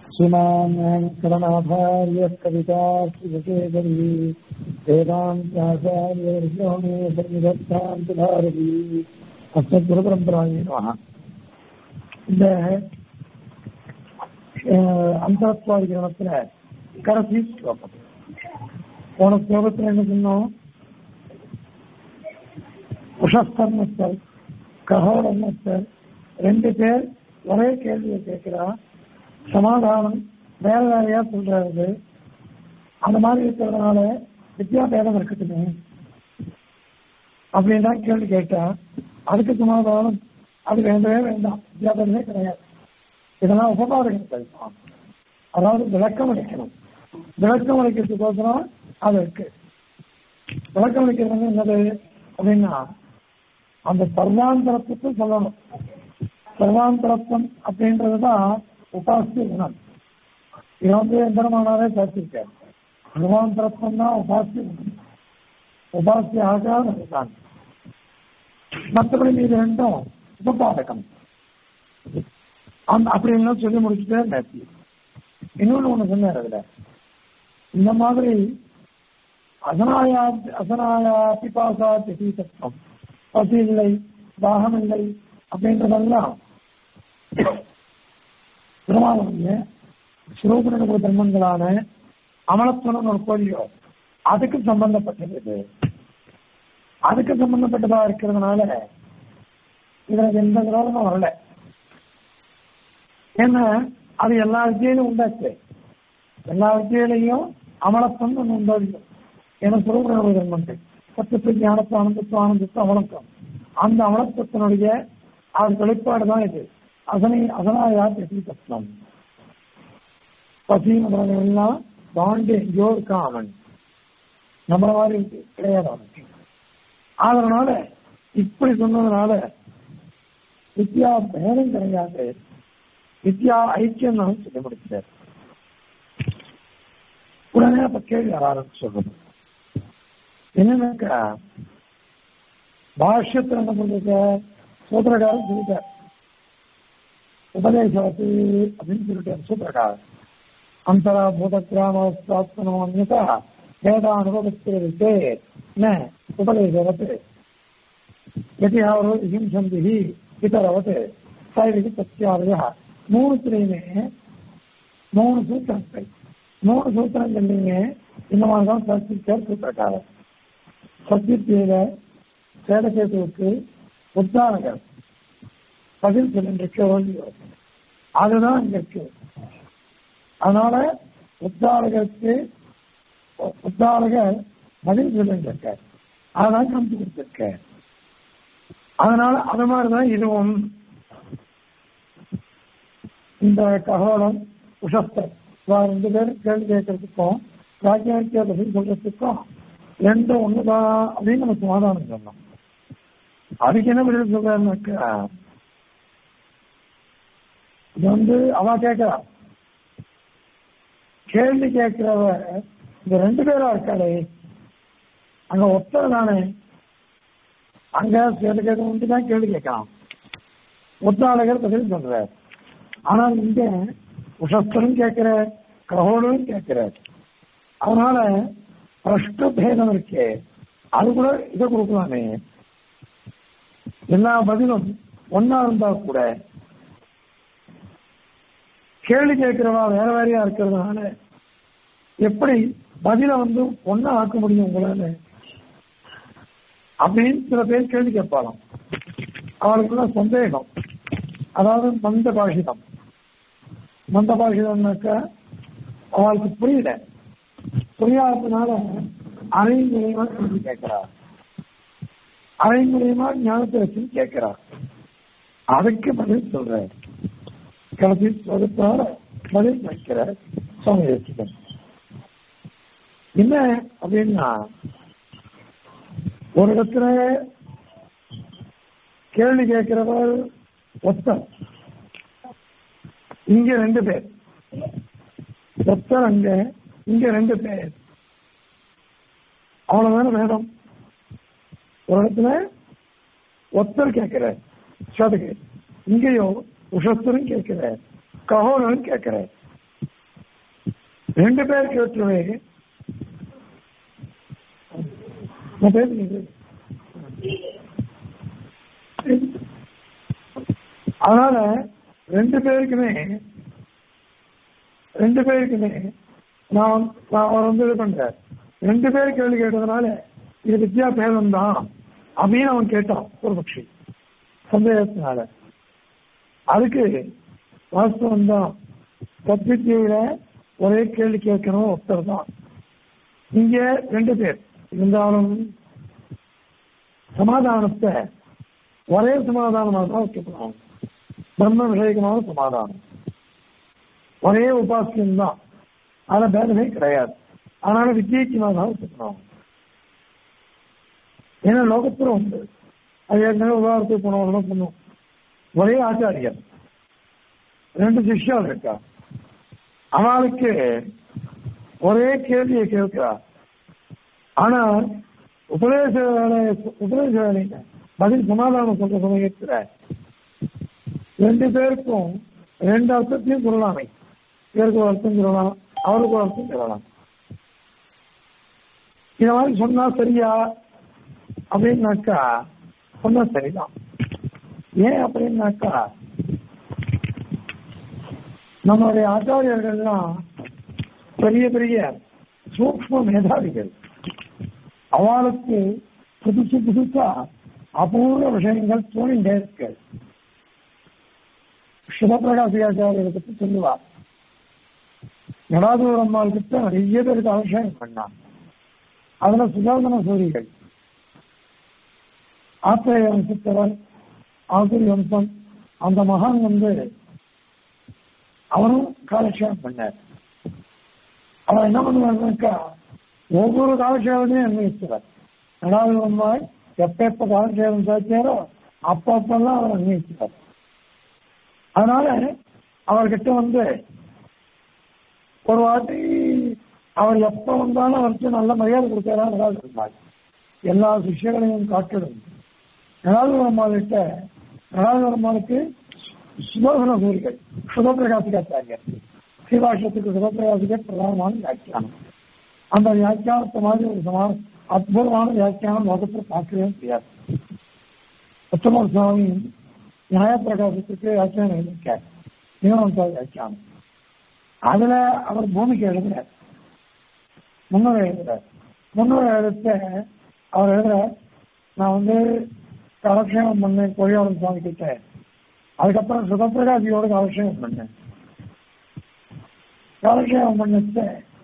श्रीमान् वेङ्कटनाथार्य कवितार्थिकेसरी वेदान्ताचार्यर्यो मे सन्निधत्तान्तभारती அஸ்மத்குருபரம்பராயே நமः இந்த அந்தாத்வாதி கிரமத்துல கடைசி ஸ்லோகம் போன ஸ்லோகத்துல என்ன சொன்னோம் உஷஸ்தர்மஸ்தர் ககோடர்மஸ்தர் ரெண்டு பேர் ஒரே கேள்வியை கேட்கிறா சமாதானம் வேற வேறையா சொல்றாரு அந்த மாதிரி இருக்கிறதுனால வித்யா பேதம் இருக்கட்டுமே அப்படின்னு தான் கேள்வி கேட்டா அதுக்கு சமாதானம் அது வேண்டவே வேண்டாம் வித்யாபேதமே கிடையாது இதெல்லாம் உபபாதகம் கழிப்பான் அதாவது விளக்கம் அளிக்கணும் விளக்கம் அளிக்கிறதுக்கோசரம் அது இருக்கு விளக்கம் அளிக்கிறது என்னது அப்படின்னா அந்த சர்வாந்தரத்துக்கு சொல்லணும் சர்வாந்தரத்தம் அப்படின்றதுதான் உபாசிய குணம் இது வந்து எந்திரமானாவே பேசியிருக்காரு சர்வாந்தரத்தம் தான் உபாசிய குணம் உபாசிய ஆகாது தான் மற்றபடி மீது ரெண்டும் உபபாதகம் அந்த அப்படின்லாம் சொல்லி முடிச்சுட்டே நேற்று இன்னொன்னு ஒண்ணு சொன்னார் அதுல இந்த மாதிரி அசனாயா அசனாயா பிபாசா திசீதத்துவம் பசி இல்லை தாகம் இல்லை அப்படின்றதெல்லாம் பெருமாளுடைய சிரோபுரனுடைய தர்மங்களான அமலத்துவம் ஒரு கோழியோ அதுக்கு சம்பந்தப்பட்டது இது அதுக்கு சம்பந்தப்பட்டதா இருக்கிறதுனால இதுல எந்த விரோதமும் வரல ஏன்னா அது எல்லா வித்தியிலும் உண்டாச்சு எல்லா வித்தியிலையும் அமலத்தம் ஒன்று உண்டாடிக்கும் ஏன்னா சுரபுரனுடைய தர்மங்கள் சத்துக்கு ஞானத்து ஆனந்தத்து ஆனந்தத்து அமலக்கம் அந்த அமலத்தத்தினுடைய அவர் வெளிப்பாடு தான் இது அசனை அசனாயா பசி தத்துவம் பசி எல்லாம் பாண்டு எங்கேயோ இருக்கான் அவன் நம்மள மாதிரி கிடையாது அவனுக்கு அதனால இப்படி சொன்னதுனால வித்யா பேதம் கிடையாது வித்யா ஐக்கியம் தான் சொல்லி முடிச்சார் உடனே அப்ப கேள்வி வர ஆரம்பிச்சு சொல்றது என்னன்னாக்கா பாஷ்யத்தில் என்ன பண்றது சூத்திரகாரன் சொல்லிட்டார் உபதேசவத்து அப்படின்னு சொல்லிட்டார் சூத்திரகாரன் அந்தரா பூத கிராமஸ்தாத்மனோ அந்நதா வேதானுபவத்திற்கு न उपदेशवत् यदि आवरोध हिंसन्ति इतरवत् சைவதி தத்தியாவதா மூணுத்துலையுமே மூணு சூத்திரங்கள் மூணு சூத்திரங்கள்லையுமே இந்த மாதிரி தான் சத்தியர் சூத்திரக்காரர் சத்தியத்தில சேடசேத்துவுக்கு உத்தாரகர் பதில் சொல்லின்றிருக்க வேண்டிய அதுதான் இங்க இருக்கு அதனால உத்தாரகருக்கு உத்தாரகர் பதில் சொல்லிருக்க அதான் காமிச்சு கொடுத்திருக்க அதனால அது மாதிரிதான் இதுவும் இந்த ககோளம் உஷஸ்தர் ரெண்டு பேரும் கேள்வி கேட்கறதுக்கும் ராஜ்யாக்கிய பதில் சொல்றதுக்கும் ரெண்டும் ஒண்ணுதான் அப்படின்னு நம்ம சமாதானம் சொன்னோம் அதுக்கு என்ன பதில் சொல்றாருனாக்கா இது வந்து அவ கேட்கிறா கேள்வி கேட்கிறவ இந்த ரெண்டு பேரா இருக்காளே அங்க ஒத்தர் தானே அங்க கேள்வி கேட்க தான் கேள்வி கேட்கலாம் ஒத்தாளர்கள் பதில் சொல்றார் ஆனால் இங்க உஷஸ்தரும் கேட்கிற ககோடும் கேட்கிற அதனால பிரஷ்ட பேதம் இருக்கே அது கூட இதை கொடுக்கலாமே எல்லா பதிலும் ஒன்னா இருந்தா கூட கேள்வி கேட்கிறவா வேற வேறையா இருக்கிறதுனால எப்படி பதில வந்து ஒன்னா ஆக்க முடியும் உங்களால அப்படின்னு சில பேர் கேள்வி கேட்பாளாம் அவளுக்குள்ள சந்தேகம் அதாவது மந்த பாஷிதம் மந்த பாஷிதம்னாக்கா அவளுக்கு புரியல புரியாததுனால அரை மூலியமா கேள்வி கேட்கிறா அரை மூலியமா ஞானத்தை வச்சு கேட்கிறா அதுக்கு பதில் சொல்ற கடைசி சொதத்தால பதில் வைக்கிற சுவாமி வச்சுக்கணும் என்ன அப்படின்னா ஒரு இடத்துல கேள்வி கேட்கிறவர் ஒத்தர் இங்க ரெண்டு பேர் ஒத்தர் அங்க இங்க ரெண்டு பேர் அவ்வளவுதான வேதம் ஒரு இடத்துல ஒத்தர் கேட்கிறார் சதுகு இங்கேயோ உஷத்தரும் கேட்கிறார் ககோனரும் கேட்கிறார் ரெண்டு பேர் கேட்டுவே நான் பேசுறீங்க அதனால ரெண்டு பேருக்குமே ரெண்டு பேருக்குமே நான் நான் அவர் வந்து இது பண்றேன் ரெண்டு பேர் கேள்வி கேட்டதுனால இது வித்யா பேதம் தான் அப்படின்னு அவன் கேட்டான் ஒரு பட்சி சந்தேகத்தினால அதுக்கு வாஸ்தவம் தான் தத்வித்தியில ஒரே கேள்வி கேட்கணும் ஒருத்தர் தான் இங்க ரெண்டு பேர் இருந்தாலும் சமாதானத்தை ஒரே சமாதானமாக தான் வச்சுக்கணும் பிரம்ம விஷயகமான சமாதானம் ஒரே உபாசியம் தான் அதுல பேதமே கிடையாது அதனால வித்தியக்கியமாக தான் வச்சுக்கணும் ஏன்னா லோகத்துல உண்டு அது ஏற்கனவே உதாரணத்துக்கு போனவர்களும் பண்ணும் ஒரே ஆச்சாரியர் ரெண்டு சிஷ்யால் இருக்கா அவளுக்கு ஒரே கேள்வியை கேட்கிறா ஆனா உபதேச வேலை உபதேச வேலைங்க பதில் சமாதானம் சொல்ற சமயத்துல ரெண்டு பேருக்கும் ரெண்டு அர்த்தத்தையும் சொல்லலாமே இவருக்கு ஒரு அர்த்தம் சொல்லலாம் அவருக்கு ஒரு அர்த்தம் சொல்லலாம் இந்த மாதிரி சொன்னா சரியா அப்படின்னாக்கா சொன்னா சரிதான் ஏன் அப்படின்னாக்கா நம்மளுடைய ஆச்சாரியர்கள்லாம் பெரிய பெரிய சூக்ம மேதாவிகள் அவளுக்கு புதுசு புதுசா அபூர்வ விஷயங்கள் தோணிண்டே இருக்கு சிவபிரகாசியாச்சாரியரை பற்றி சொல்லுவார் நடாதூர் அம்மாள் கிட்ட நிறைய பேருக்கு அபிஷேகம் பண்ணான் அதுல சுதர்சன சூரிகள் ஆத்திரேய வம்சத்தவர் ஆசிரி வம்சம் அந்த மகான் வந்து அவரும் காலக்ஷேபம் பண்ணார் அவர் என்ன பண்ணுவாருனாக்கா ஒவ்வொரு காலக்ஷேபத்தையும் அன்வயிச்சுவார் நடாதூர் அம்மாள் எப்ப எப்ப காலக்ஷேபம் சாத்தியாரோ அப்பப்பெல்லாம் அவர் அன்வயிச்சுவார் அதனால அவர்கிட்ட வந்து ஒரு வாட்டி அவர் எப்ப வந்தாலும் அவருக்கு நல்ல மரியாதை கொடுத்தாரா நடாது இருந்தார் எல்லா சிஷ்யங்களையும் காட்டிடும் நடாதுரம்மாள்கிட்ட நடாதுரம்மாளுக்கு சுபோதன சூரிகள் சுபபிரகாசிகாச்சாரியர் ஸ்ரீபாஷத்துக்கு சுபபிரகாசிக பிரதானமான வியாக்கியானம் அந்த வியாக்கியானத்தை மாதிரி ஒரு சமான அற்புதமான வியாக்கியானம் லோகத்தில் பார்க்கவே முடியாது உத்தமர் சுவாமி நியாயப்பிரகாசத்துக்கு வியாக்கியானம் எழுதியிருக்கார் நியமனத்தா வியாக்கியானம் அதுல அவர் பூமிக்கு எழுதுறார் முன்னுரை எழுதுறார் முன்னுரை எழுத்த அவர் எழுதுறார் நான் வந்து கலக்ஷேபம் பண்ணேன் கொழியாளன் சுவாமி கிட்ட அதுக்கப்புறம் சுகப்பிரகாசியோட கலக்ஷேபம் பண்ணேன் கலக்ஷேபம் பண்ணச்ச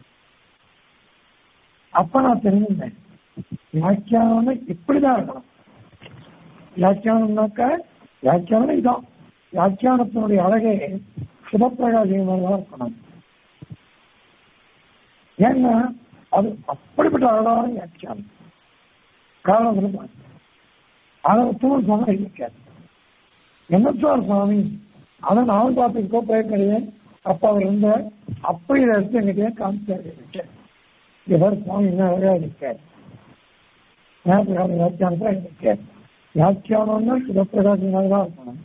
அப்ப நான் தெரிஞ்சுட்டேன் வியாக்கியானம்னு இப்படிதான் இருக்கணும் வியாக்கியானம்னாக்க வியாக்கியானம் இதான் வியாக்கியானத்தினுடைய அழகே சுபப்பிரகாசியமாக தான் இருக்கணும் ஏன்னா அது அப்படிப்பட்ட அழகான வியாக்கியானம் காரணம் சொல்லுவாங்க அதை உத்தமர் சுவாமி எழுதியிருக்காரு என்னத்தார் சுவாமி அதை நானும் பார்த்துக்கோ போயிருக்கிறேன் அப்ப அவர் இருந்த அப்படி இதை எடுத்து எங்கிட்டே காமிச்சார் இவர் சுவாமி என்ன அழகா இருக்கார் ஞாபகம் வியாக்கியானத்தை எழுதியிருக்கார் வியாக்கியானம்னா சிவப்பிரகாசமாக தான் இருக்கணும்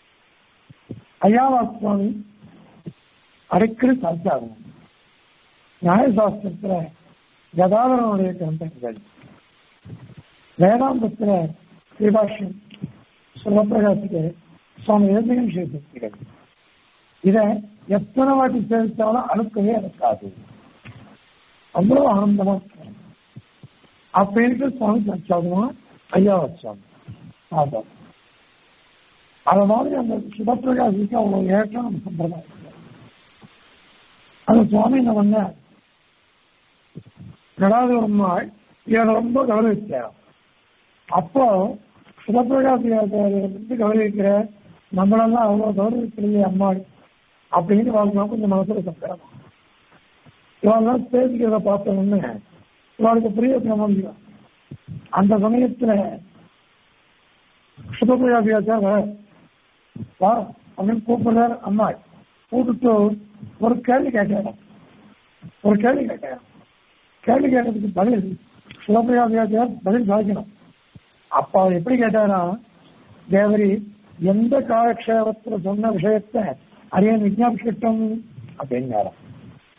ஐயாவா சுவாமி அடிக்கடி சாப்பிட்டாகும் நியாயசாஸ்திரத்துல கதாதரனுடைய கிரந்தங்கள் வேதாந்தத்துல ஸ்ரீபாஷ்யம் சிவபிரகாசிக்கு சுவாமி ஏந்திரம் சேர்த்திருக்கிறது இதை எத்தனை வாட்டி சேர்த்தாலும் அழுக்கவே இருக்காது அவ்வளவு ஆனந்தமா இருக்கும் அப்படின்னு சுவாமி வச்சாதுமா ஐயா வச்சாங்க ஆதம் அது மாதிரி அந்த சிவபிரகாசிக்கு அவ்வளவு ஏற்றம் நம்ம சம்பிரதாயம் அந்த சுவாமி என்ன பண்ண நடாதூரம்மாள் இதை ரொம்ப கவனிச்சார் அப்போ சிவபிரகாசியாச்சாரியரை வந்து கவனிக்கிற நம்மளெல்லாம் அவ்வளவு கௌரவிக்கலையே அம்மாள் அப்படின்னு வாழ்க்கை கொஞ்சம் மனசுல சங்கடம் இவெல்லாம் பேசிக்கிறத பார்த்த உடனே இவளுக்கு புரிய முடியும் அந்த சமயத்துல சிவபிரகாசியாச்சார் வா அப்படின்னு கூப்பிடுறார் அம்மாள் கூப்பிட்டு ஒரு கேள்வி கேட்டார் ஒரு கேள்வி கேட்டார் கேள்வி கேட்டதுக்கு பதில் சிவபிரகாசியாச்சார் பதில் சாதிக்கணும் அப்ப அவர் எப்படி கேட்டாரா தேவரி எந்த காலக்ஷேபத்துல சொன்ன விஷயத்த அறிய விஜாபிக்கட்டும் அப்படின்னாரா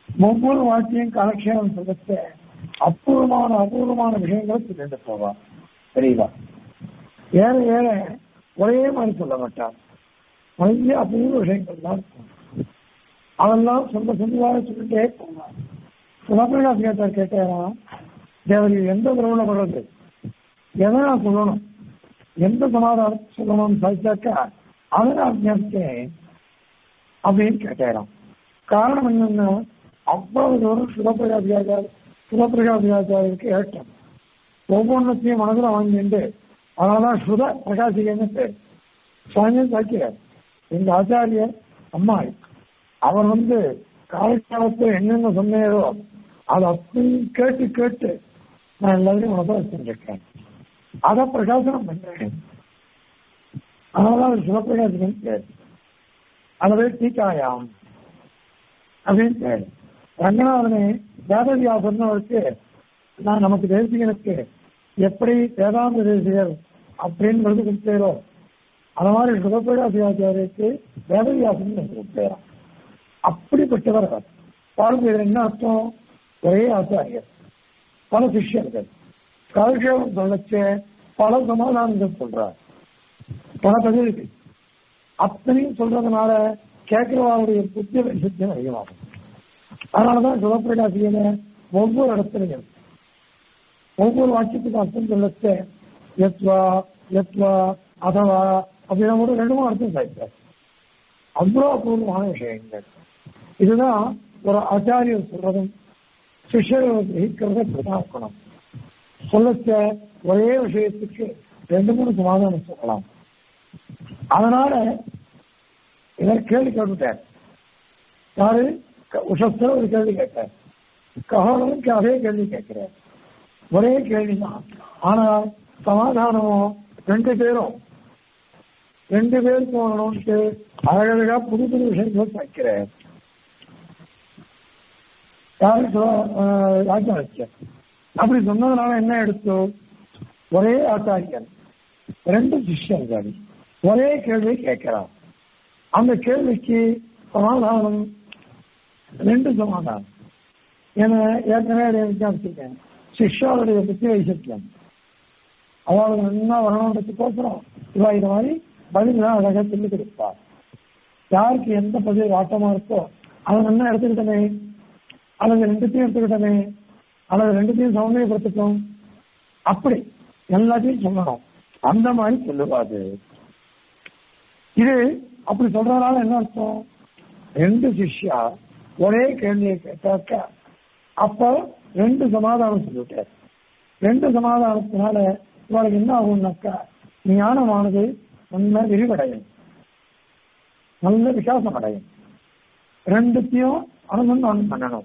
ஒவ்வொரு வாக்கியம் காலக்ஷேபம் சொல்லத்த அபூர்வமான அபூர்வமான விஷயங்களை சொல்லிட்டு போவா தெரியல ஏற ஏற ஒரே மாதிரி சொல்ல மாட்டார் நிறைய அபூர்வ விஷயங்கள் தான் இருக்கும் அதெல்லாம் சொந்த சொந்தமாக சொல்லிட்டே போவார் சுதந்திரநாத் கேட்டாரா தேவரி எந்த உறவுல வர்றது எதை நான் சொல்லணும் எந்த சமாதானத்தை சொல்லணும்னு சாதிச்சாக்கா அதை நான் ஞாபகத்தேன் அப்படின்னு கேட்டாராம் காரணம் என்னன்னா அவ்வளவு தூரம் சுதப்பிரகாசியாச்சார் சுதப்பிரகாசியாச்சாரியருக்கு ஏற்றம் ஒவ்வொன்றத்தையும் மனதில் வாங்கிட்டு அதனாலதான் சுத பிரகாசிகன்னு பேர் சுவாமி சாக்கியார் எங்க ஆச்சாரியர் அம்மாள் அவர் வந்து காலகாலத்தில் என்னென்ன சொன்னேரோ அதை அப்படி கேட்டு கேட்டு நான் எல்லாத்தையும் மனதில் வச்சிருக்கேன் அதை பிரகாசனம் பண்றேன் அதனாலதான் அவர் சிவப்பிரகாசிகன் பேர் அதுவே டீக்காயாம் அப்படின்னு பேர் ரங்கநாதனே வேதவியாசன் அவருக்கு நான் நமக்கு தேசிகனுக்கு எப்படி வேதாந்த தேசிகர் அப்படின்றது கொடுத்தேரோ அந்த மாதிரி சுகப்பிரகாசியாச்சாரியருக்கு வேதவியாசன் கொடுத்தேராம் அப்படிப்பட்டவர் அவர் பாருங்க இதுல என்ன அர்த்தம் ஒரே ஆச்சாரியர் பல சிஷ்யர்கள் காலக்ஷேபம் சொல்லச்ச பல சமாதானங்கள் சொல்றார் பல பதிலுக்கு அத்தனையும் சொல்றதுனால கேட்கிறவாருடைய புத்திய வைசத்தியம் அதிகமாகும் அதனாலதான் சிவப்பிரகாசியில ஒவ்வொரு இடத்துலையும் ஒவ்வொரு வாக்கியத்துக்கு அர்த்தம் சொல்லச்ச எத்வா எத்வா அதவா அப்படின்னா கூட ரெண்டு மூணு அர்த்தம் சாய்ப்பார் அவ்வளோ அபூர்வமான விஷயங்கள் இதுதான் ஒரு ஆச்சாரியர் சொல்றதும் சிஷ்யர்கள் கிரகிக்கிறத பிரதாக்கணும் சொல்லச்ச ஒரே விஷயத்துக்கு ரெண்டு மூணு சமாதானம் சொல்லலாம் அதனால இவர் கேள்வி கேட்டுட்டார் யாரு உஷஸ்தர ஒரு கேள்வி கேட்டார் கஹோலனுக்கு அதே கேள்வி கேட்கிறார் ஒரே கேள்விதான் ஆனால் சமாதானமும் ரெண்டு பேரும் ரெண்டு பேர் போகணும்ட்டு அழகழகா புது புது விஷயங்கள் வைக்கிறார் யாரு ராஜாச்சியர் அப்படி சொன்னதுனால என்ன எடுத்து ஒரே ஆச்சாரியன் ரெண்டு சிஷ்யர்கள் ஒரே கேள்வி கேட்கிறான் அந்த கேள்விக்கு சமாதானம் ரெண்டு சமாதானம் ஏன்னா ஏற்கனவே விசாரிச்சிருக்கேன் சிஷ்யாவுடைய புத்தி வைசத்தியம் அவளுக்கு நல்லா வரணுன்றதுக்கோசரம் இவா இது மாதிரி பதிலாம் அழகா சொல்லி கொடுப்பார் யாருக்கு எந்த பதில் ஆட்டமா இருக்கோ அதை நல்லா எடுத்துக்கிட்டமே அல்லது ரெண்டுத்தையும் எடுத்துக்கிட்டமே அல்லது ரெண்டுத்தையும் சௌந்தரியப்படுத்திட்டோம் அப்படி எல்லாத்தையும் சொல்லணும் அந்த மாதிரி சொல்லுவாது இது அப்படி சொல்றதுனால என்ன அர்த்தம் ரெண்டு சிஷ்யா ஒரே கேள்வியை கேட்டாக்க அப்ப ரெண்டு சமாதானம் சொல்லிட்டார் ரெண்டு சமாதானத்தினால இவளுக்கு என்ன ஆகும்னாக்கா ஞானமானது நல்ல விரிவடையும் நல்ல விசாசம் அடையும் ரெண்டுத்தையும் அனுமந்தம் பண்ணணும்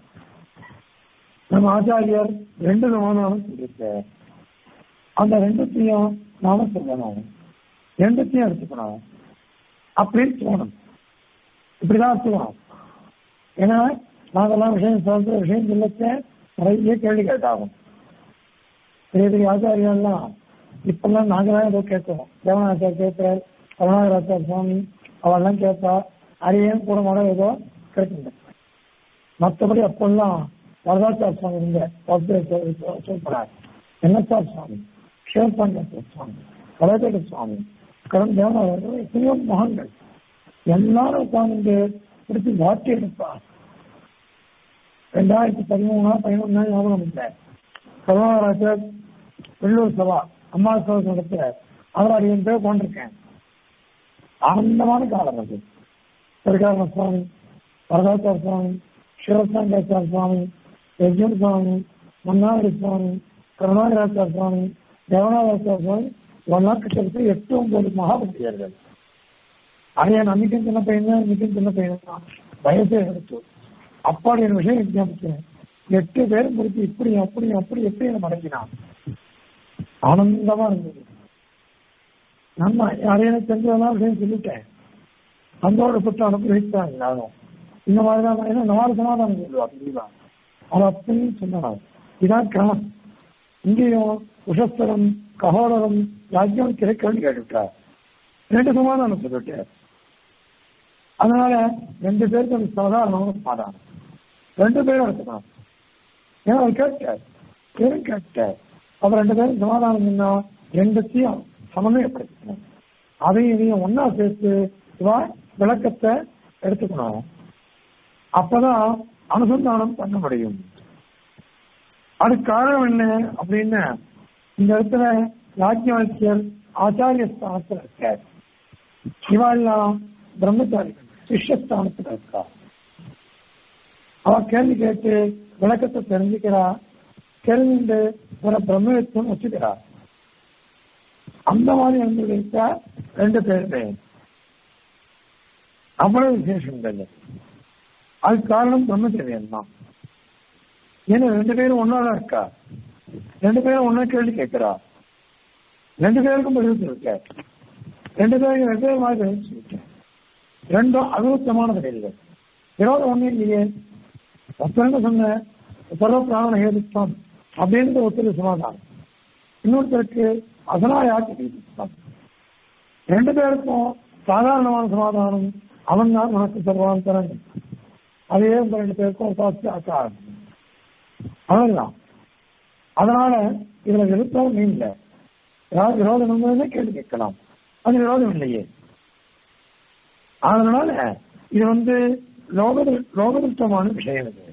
நம்ம ஆச்சாரியர் ரெண்டு சமாதானம் சொல்லியிருக்கார் அந்த ரெண்டுத்தையும் நாம சொல்லணும் ரெண்டுத்தையும் எடுத்துக்கணும் அப்படின்னு தோணும் இப்படிதான் எடுத்துக்கணும் ஏன்னா நாங்கெல்லாம் விஷயம் சொல்ற விஷயம் சொல்லச்ச நிறைய கேள்வி கேட்டாகும் பெரிய பெரிய ஆச்சாரியெல்லாம் இப்பெல்லாம் நாங்களாம் ஏதோ கேட்கிறோம் தேவனாச்சார் கேட்கிறார் கருணாகராச்சார் சுவாமி அவெல்லாம் கேட்பா அரியன் கூட மடம் ஏதோ கேட்டுங்க மற்றபடி அப்பெல்லாம் வரதாச்சார் சுவாமி இருந்த சொல்றார் என்னச்சார் சுவாமி சிவபாண்டியர் சுவாமி கலகேட சுவாமி கடன் தேவனாக எத்தனையோ மகான்கள் எல்லாரும் உட்கார்ந்து பிடிச்சி வாட்டி எடுப்பார் ரெண்டாயிரத்தி பதிமூணா பதினொன்னா ஞாபகம் இல்லை கருணாகராஜர் வெள்ளூர் சபா அம்மா சபா நடத்த அவர் என் பேர் கொண்டிருக்கேன் ஆனந்தமான காலம் அது திருக்காரண சுவாமி வரதாச்சார சுவாமி சிவசாங்காச்சார சுவாமி யஜ்ஜன் சுவாமி மன்னாடி சுவாமி கருணாகராச்சார சுவாமி தேவநாதாச்சார சுவாமி ஒன்னா கிட்டத்தட்ட எட்டு ஒன்பது மகாபக்தியர்கள் அதையன் அன்னைக்கும் சின்ன பையன் தான் இன்னைக்கும் சின்ன பையன் தான் வயசே எடுத்து அப்பாடி ஒரு விஷயம் விஞ்ஞாபிக்கிறேன் எட்டு பேரும் முடிச்சு இப்படி அப்படி அப்படி எப்படி என்ன மடங்கினான் ஆனந்தமா இருந்தது நம்ம யாரையும் தெரிஞ்சதெல்லாம் விஷயம் சொல்லிட்டேன் சந்தோஷப்பட்டு அனுகிரகித்தான் எல்லாரும் இந்த மாதிரிதான் ஏன்னா நாலு சமாதானம் சொல்லுவா தெரியலாம் அவன் அப்படியும் சொன்னான் இதான் கிரமம் இங்கேயும் உஷஸ்தரம் ககோடரம் யாஜ்யம் கேள்வி கேட்டுவிட்டார் ரெண்டு சமாதானம் சொல்லிட்டார் அதனால ரெண்டு பேருக்கு அது சாதாரணமான சமாதானம் ரெண்டு பேரும் எடுத்துக்கலாம் ஏன்னா அவர் கேட்டார் பேரும் கேட்டார் அப்ப ரெண்டு பேரும் சமாதானம் சொன்னா ரெண்டுத்தையும் சமன்வயப்படுத்தணும் அதையும் இதையும் ஒன்னா சேர்த்து இவா விளக்கத்தை எடுத்துக்கணும் அப்பதான் அனுசந்தானம் பண்ண முடியும் அதுக்கு காரணம் என்ன அப்படின்னு இந்த இடத்துல யாஜ்யவல்யர் ஆச்சாரிய ஸ்தானத்தில் இருக்கார் இவாள்லாம் பிரம்மச்சாரிகள் சிஷ்யஸ்தானத்தில் இருக்கா அவ கேள்வி கேட்டு விளக்கத்தை தெரிஞ்சுக்கிறா தெரிஞ்சுட்டு ஒரு பிரம்மவித்தம் வச்சுக்கிறா அந்த மாதிரி இருந்து வைத்தா ரெண்டு பேருமே அவ்வளவு விசேஷங்கள் அதுக்கு காரணம் பிரம்மச்சரியம் தான் ஏன்னா ரெண்டு பேரும் ஒன்னாதான் இருக்கா ரெண்டு பேரும் ஒன்னா கேள்வி கேட்கிறா ரெண்டு பேருக்கும் பதில் சொல்லிருக்க ரெண்டு பேரும் வெவ்வேறு மாதிரி பதில் சொல்லிருக்க ரெண்டும் அனுபவத்தமான பதில்கள் விரோதம் ஒண்ணும் இல்லையே ஒருத்தரங்க சொன்ன சர்வ பிராண ஹேதுத்வம் அப்படின்ற ஒருத்தர் சமாதானம் இன்னொருத்தருக்கு அசனாயாக்கு ஹேதுத்வம் ரெண்டு பேருக்கும் சாதாரணமான சமாதானம் அவன் தான் உனக்கு சர்வாந்தரன் அதே உங்க ரெண்டு பேருக்கும் உபாசி ஆக்காரம் அவ்வளவுதான் அதனால இதுல விருப்பம் இல்லை ஏதாவது விரோதம் இருந்ததுன்னா கேள்வி கேட்கலாம் அது விரோதம் இல்லையே அதனால இது வந்து லோக லோகதத்தமான விஷயம் இது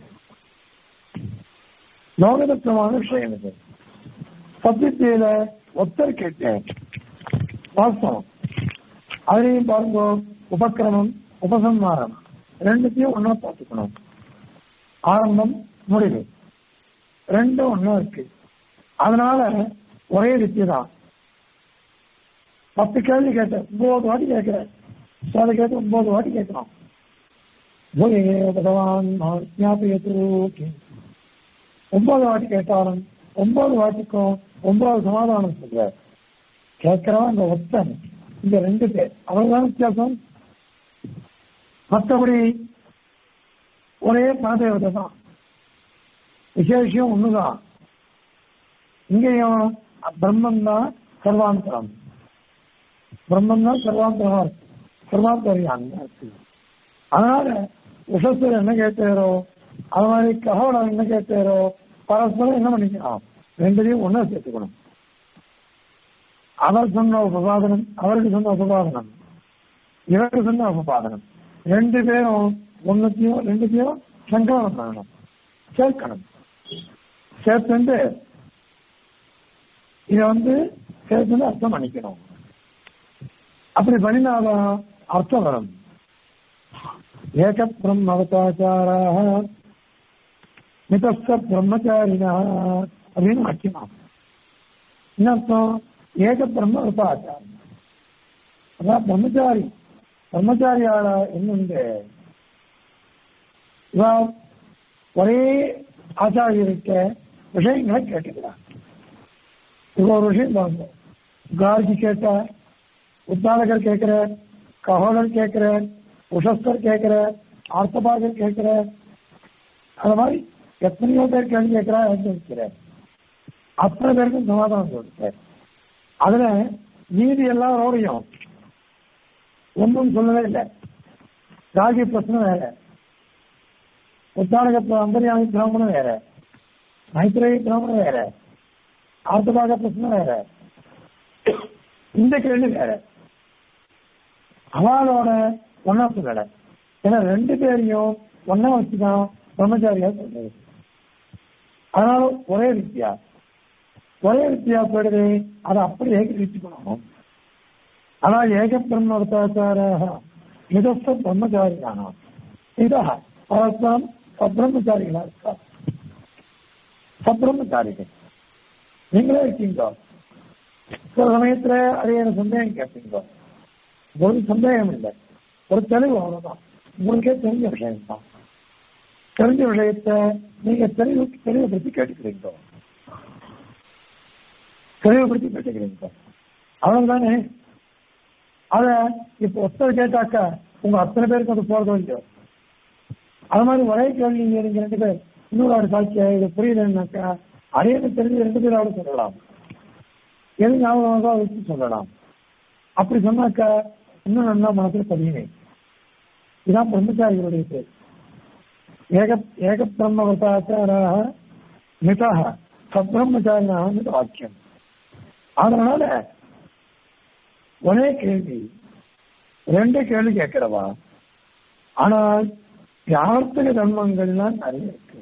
லோகதத்தமான விஷயம் இது சத்தியத்தில ஒத்தர் கேட்டேன் வாஸ்தவம் அதுலயும் பாருங்க உபக்கிரமம் உபசம்மாரம் ரெண்டுத்தையும் ஒன்னா பார்த்துக்கணும் ஆரம்பம் முடிவு ரெண்டும் ஒன்றும் இருக்கு அதனால ஒரே வித்தியை தான் பத்து கேள்வி கேட்டேன் ஒன்பது வாட்டி கேட்கிறேன் அதை கேட்டு ஒன்பது வாட்டி கேட்கிறோம் பகவான் ஒன்பது வாட்டி கேட்டாலும் ஒன்பது வாட்டிக்கும் ஒன்பது சமாதானம் சொல்ற கேட்கிறவன் இந்த ஒத்தன் இந்த ரெண்டு பேர் அவ்வளவுதான் வித்தியாசம் மற்றபடி ஒரே மனதேவதை தான் விசேஷம் ஒண்ணுதான் இங்கேயும் பிரம்மன் தான் சர்வாந்தரம் பிரம்மன் தான் சர்வாந்தரமா இருக்கு சர்வாந்தரியான் இருக்கு அதனால உஷத்துல என்ன கேட்டாரோ அது மாதிரி ககோடம் என்ன கேட்டாரோ பரஸ்பரம் என்ன பண்ணிக்கலாம் ரெண்டுலையும் ஒன்னா சேர்த்துக்கணும் அவர் சொன்ன உபபாதனம் அவருக்கு சொன்ன உபபாதனம் இவருக்கு சொன்ன உபபாதனம் ரெண்டு பேரும் ஒன்னுத்தையும் ரெண்டுத்தையும் சங்கமனம் பண்ணணும் சேர்க்கணும் சேர்த்துட்டு இதை வந்து சேர்த்து அர்த்தம் பண்ணிக்கணும் அப்படி பண்ணினாதான் அர்த்தம் வரும் ஏக பிரம்மவதாச்சாராக மிதஸ்த பிரம்மச்சாரினா அப்படின்னு வாக்கியமா என்ன அர்த்தம் ஏக பிரம்மவதாச்சாரம் அதான் பிரம்மச்சாரி பிரம்மச்சாரியால என்னுண்டு இவ ஒரே ஆச்சாரியர்கிட்ட விஷயங்களை கேட்டுக்கிறார் இப்போ ஒரு விஷயம் பாருங்க கார்கி கேட்ட உத்தாலகர் கேட்கிற கஹோலர் கேட்கிற உஷஸ்தர் கேட்கிற ஆர்த்தபாகர் கேட்கிற அது மாதிரி எத்தனையோ பேர் கேள்வி கேட்கிறா வைக்கிற அத்தனை பேருக்கும் சமாதானம் கொடுத்தார் அதுல மீதி எல்லாரோடையும் ஒன்றும் சொல்லவே இல்லை ராகி பிரச்சனை வேற உத்தாரகத்துல அந்தரியாமி பிராமணம் வேற மைத்திரேய பிராமணம் வேற ஆர்த்தபாக பிரச்சனை வேற இந்த கேள்வி வேற அவளோட ஒன்னா சொல்லல ஏன்னா ரெண்டு பேரையும் ஒன்னா வச்சுதான் பிரம்மச்சாரியா சொல்றது அதனால ஒரே வித்தியா ஒரே வித்தியா போயிடுது அதை அப்படி ஏகரிச்சுக்கணும் ஆனா ஏக பிரம்மவர்த்தாச்சாராக மிதஸ்த பிரம்மச்சாரியானா இதா பரஸ்பரம் சப்ரம்மச்சாரிகளா இருக்கா சப்ரம்மச்சாரிகள் நீங்களே இருக்கீங்க சில சமயத்துல அதே எனக்கு சந்தேகம் கேட்பீங்க ஒரு சந்தேகம் இல்லை ஒரு தெளிவு அவ்வளவுதான் உங்களுக்கே தெரிஞ்ச விஷயம் தான் தெரிஞ்ச விஷயத்த நீங்க தெளிவு தெளிவுபடுத்தி கேட்டுக்கிறீங்க தெளிவுபடுத்தி கேட்டுக்கிறீங்க அவ்வளவுதானே அத இப்ப ஒருத்தர் கேட்டாக்கா உங்க அத்தனை பேருக்கு அது போறதோ இல்லையோ அது மாதிரி ஒரே கேள்வி நீங்க நீங்க ரெண்டு பேர் இன்னொரு ஆடு சாட்சியா இது புரியலன்னாக்கா அதே தெரிஞ்சு ரெண்டு பேரோட சொல்லலாம் எது ஞாபகமாக வச்சு சொல்லலாம் அப்படி சொன்னாக்கா இன்னும் நல்லா மனசுல பதியுமே இதான் பிரம்மச்சாரிகளுடைய பேர் ஏக ஏக பிரம்மவதாச்சாராக மிதா சத்பிரம்மச்சாரியாக வாக்கியம் அதனால ஒரே கேள்வி ரெண்டு கேள்வி கேட்கிறவா ஆனால் யார்த்திக தர்மங்கள்லாம் நிறைய இருக்கு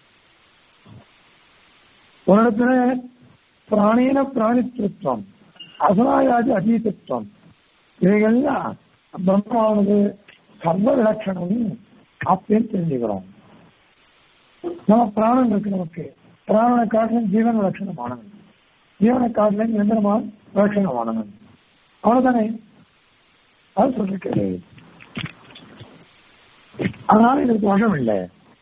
ஒரு இடத்துல பிராணீன பிராணித்துவம் அசனாயாதி அதீதத்துவம் இவைகள்லாம் பிரம்மானது சர்வ விலட்சணம் அப்படின்னு தெரிஞ்சுக்கிறோம் நம்ம பிராணம் இருக்கு நமக்கு பிராணனை காட்டிலும் ஜீவன் விலட்சணமானவன் ஜீவனை காட்டிலும் எந்திரமான விலட்சணமானவன் அவ்வளவுதானே அது சொல்லிருக்கே அதனால இதுக்கு வசம் இல்லை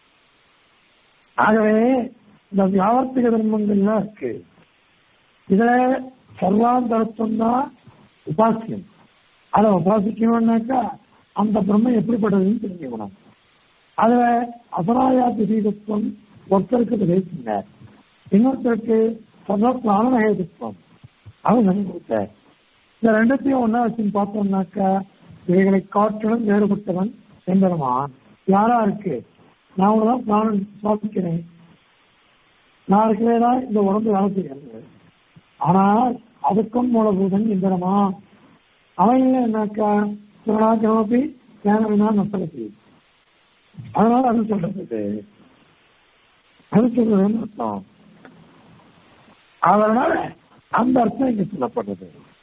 ஆகவே இந்த வியாவர்த்திக தர்மங்கள்லாம் இருக்கு இதுல சர்வாந்தரத்துவம் தான் உபாசியம் அதை உபாசிக்கணும்னாக்கா அந்த பிரம்மம் எப்படிப்பட்டதுன்னு தெரிஞ்சுக்கணும் அதுல அபராயாதி சீதத்துவம் ஒருத்தருக்கு விதைக்கின்றார் இன்னொருத்தருக்கு சர்வ பிராணமகேதுத்துவம் அவன் சொல்லி கொடுத்தார் இந்த ரெண்டத்தையும் ஒன்னா வச்சுன்னு பார்த்தோம்னாக்கா இவைகளை காற்றிலும் வேறுபட்டவன் எம்பெருமான் யாரா இருக்கு நான் தான் பிராணன் சுவாசிக்கிறேன் நான் இருக்கிறதா இந்த உடம்பு வேலை செய்கிறது ஆனால் அதுக்கும் மூலபூதன் எந்திரமா அவன் இல்லை என்னாக்கா சிவனா கிளம்பி ஞானவினா நசலத்தி அதனால அது சொல்றது அது சொல்றதுன்னு அர்த்தம் அதனால அந்த அர்த்தம் இங்க சொல்லப்படுறது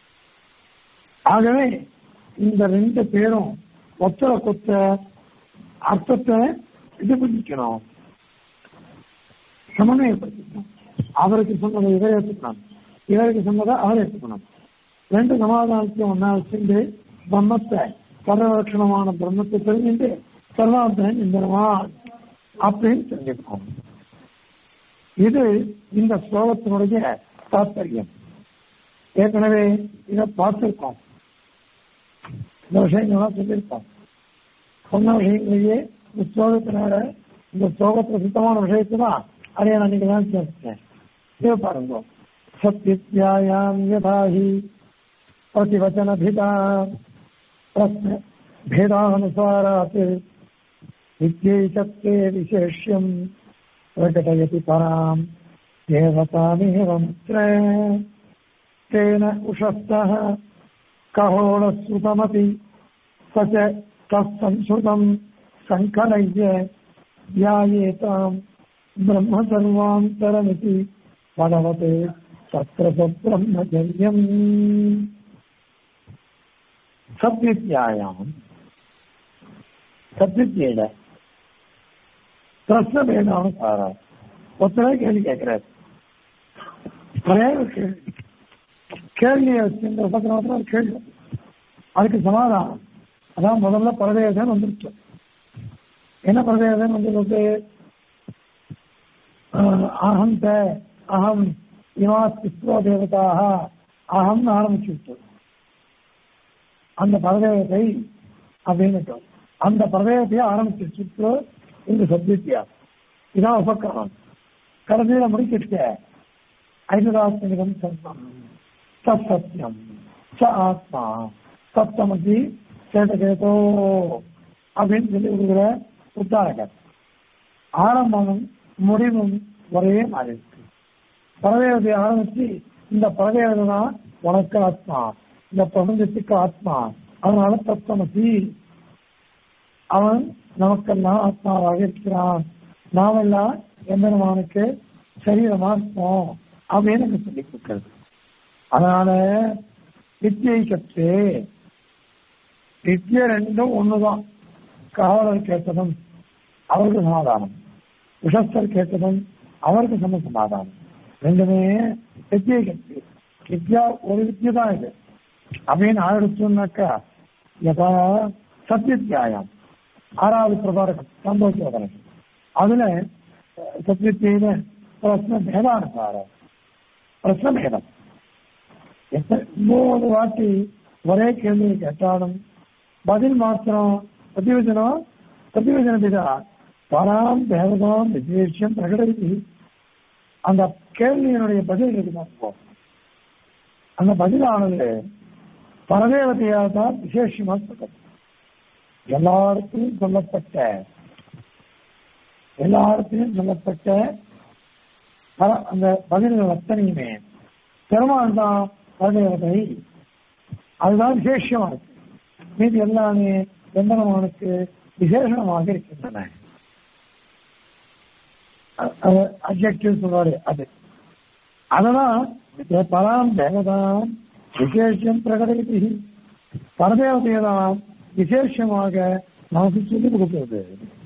ஆகவே இந்த ரெண்டு பேரும் ஒத்தர கொத்த அர்த்தத்தை இது பண்ணிக்கணும் சமன்வயப்படுத்திக்கணும் அவருக்கு சொன்னதை இவர் ஏற்றுக்கணும் இவருக்கு சொன்னதை அவர் ஏற்றுக்கணும் ரெண்டு சமாதானத்தையும் ஒன்னா வச்சுட்டு பிரம்மத்தை சர்வலட்சணமான பிரம்மத்தை தெரிஞ்சுட்டு சர்வாந்தன் இந்திரமா அப்படின்னு தெரிஞ்சுக்கணும் இது இந்த ஸ்லோகத்தினுடைய தாற்பயம் ஏற்கனவே இதை பார்த்திருக்கோம் இந்த விஷயங்கள்லாம் சொல்லியிருக்கோம் சொன்ன விஷயங்களையே இந்த ஸ்லோகத்தினால இந்த ஸ்லோகத்துல சுத்தமான விஷயத்தை தான் அதை நான் அன்னைக்கு தான் சேர்த்தேன் இதை பாருங்க சத்யத்யாயாம் யதாஹி प्रतिवचनभिदा प्रश्न भेदानुसारात् विद्यैकत्वे विशेष्यम् प्रकटयति पराम् देवतामेवम् तेन उषस्तः कहोळश्रुतमपि स च तत्संश्रुतम् सङ्कलय्य ध्यायेताम् ब्रह्म सर्वान्तरमिति भगवते तत्र स ब्रह्मचर्यम् சத்வித்யாயாம் சத்வித்யில பிரஸ்ன வேதானுசாரா ஒத்தனை கேள்வி கேட்கிறார் ஒரே ஒரு கேள்வி கேள்வியை வச்சு இந்த உபக்கிரமத்தில் ஒரு கேள்வி அதுக்கு சமாதானம் அதான் முதல்ல பரதேசன் வந்துருச்சு என்ன பரதேசன் வந்துருக்கு அகம் த அகம் இமா சிஸ்ரோ தேவதாக அகம் ஆரம்பிச்சு அந்த பரதேவத்தை அப்படின்னு அந்த பரதேவத்தையே ஆரம்பிச்சு சுற்று இந்த சப்ஜெக்டியா இதான் உபக்கிரமம் கடைசியில முடிக்கிட்ட ஐநூறாத்மிகம் சத்தம் சத் சத்தியம் ச ஆத்மா சத்தமதி சேதகேதோ அப்படின்னு சொல்லி கொடுக்குற உத்தாரகர் ஆரம்பமும் முடிவும் ஒரே மாதிரி இருக்கு பரதேவத்தை ஆரம்பிச்சு இந்த பரதேவதை தான் உனக்கு ஆத்மா இந்த பிரபஞ்சத்துக்கு ஆத்மா அதனால தத்தமசி அவன் நமக்கெல்லாம் ஆத்மாவாக இருக்கிறான் நாமெல்லாம் எம்பெருமானுக்கு சரீரமா இருப்போம் அப்படின்னு எனக்கு சொல்லி கொடுக்கிறது அதனால வித்தியை கற்று வித்திய ரெண்டும் ஒண்ணுதான் காவலர் கேட்டதும் அவருக்கு சமாதானம் விஷஸ்தர் கேட்டதும் அவருக்கு சம சமாதானம் ரெண்டுமே வித்தியை கற்று வித்யா ஒரு வித்தியை தான் இது அப்படின்னு ஆரம்பிச்சோம்னாக்கா யதா சத்யத்தியாயம் ஆறாவது பிரபாரகம் சந்தோஷோதனம் அதுல சத்யத்தியில பிரஸ்ன பேதானுசாரம் பிரஸ்ன பேதம் ஒன்பது வாட்டி ஒரே கேள்வியை கேட்டாலும் பதில் மாத்திரம் பிரதிவச்சனம் பிரதிவச்சன பிதா பராம் தேவதாம் விசேஷம் பிரகடதி அந்த கேள்வியினுடைய பதில் எதிர்பார்ப்போம் அந்த பதிலானது பரதேவதையாக தான் விசேஷமாக சொல்றது எல்லாருக்கும் சொல்லப்பட்ட எல்லா இடத்திலும் சொல்லப்பட்ட பல- அந்த பதில்கள் அத்தனையுமே பெருமாள் தான் பரதேவதை அதுதான் விசேஷமா இருக்கு மீதி எல்லாமே எந்தனமானுக்கு விசேஷமாக இருக்கின்றன அப்ஜெக்டிவ் சொல்றாரு அது அதெல்லாம் பராம் தேவதாம் விசேஷம் பிரகடனி பரதேவதையை தான் விசேஷமாக நமக்கு சொல்லிக் கொடுக்கிறது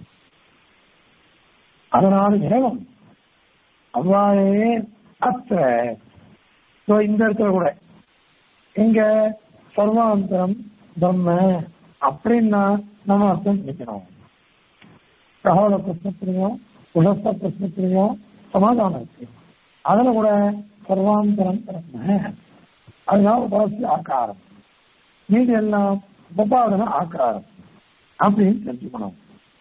அதனால் ஏவம் அவ்வாறே அத்த So, இந்த இடத்துல கூட எங்க சர்வாந்தரம் பிரம்ம அப்படின்னா நம்ம அர்த்தம் பண்ணிக்கணும் சகோதர பிரச்சனையும் உலக பிரச்சனையும் சமாதானம் இருக்கு அதுல கூட சர்வாந்தரம் பிரம்ம அதுதான் உபாசி ஆக்காரம் மீதி எல்லாம் உபாதன ஆக்காரம் அப்படின்னு தெரிஞ்சுக்கணும்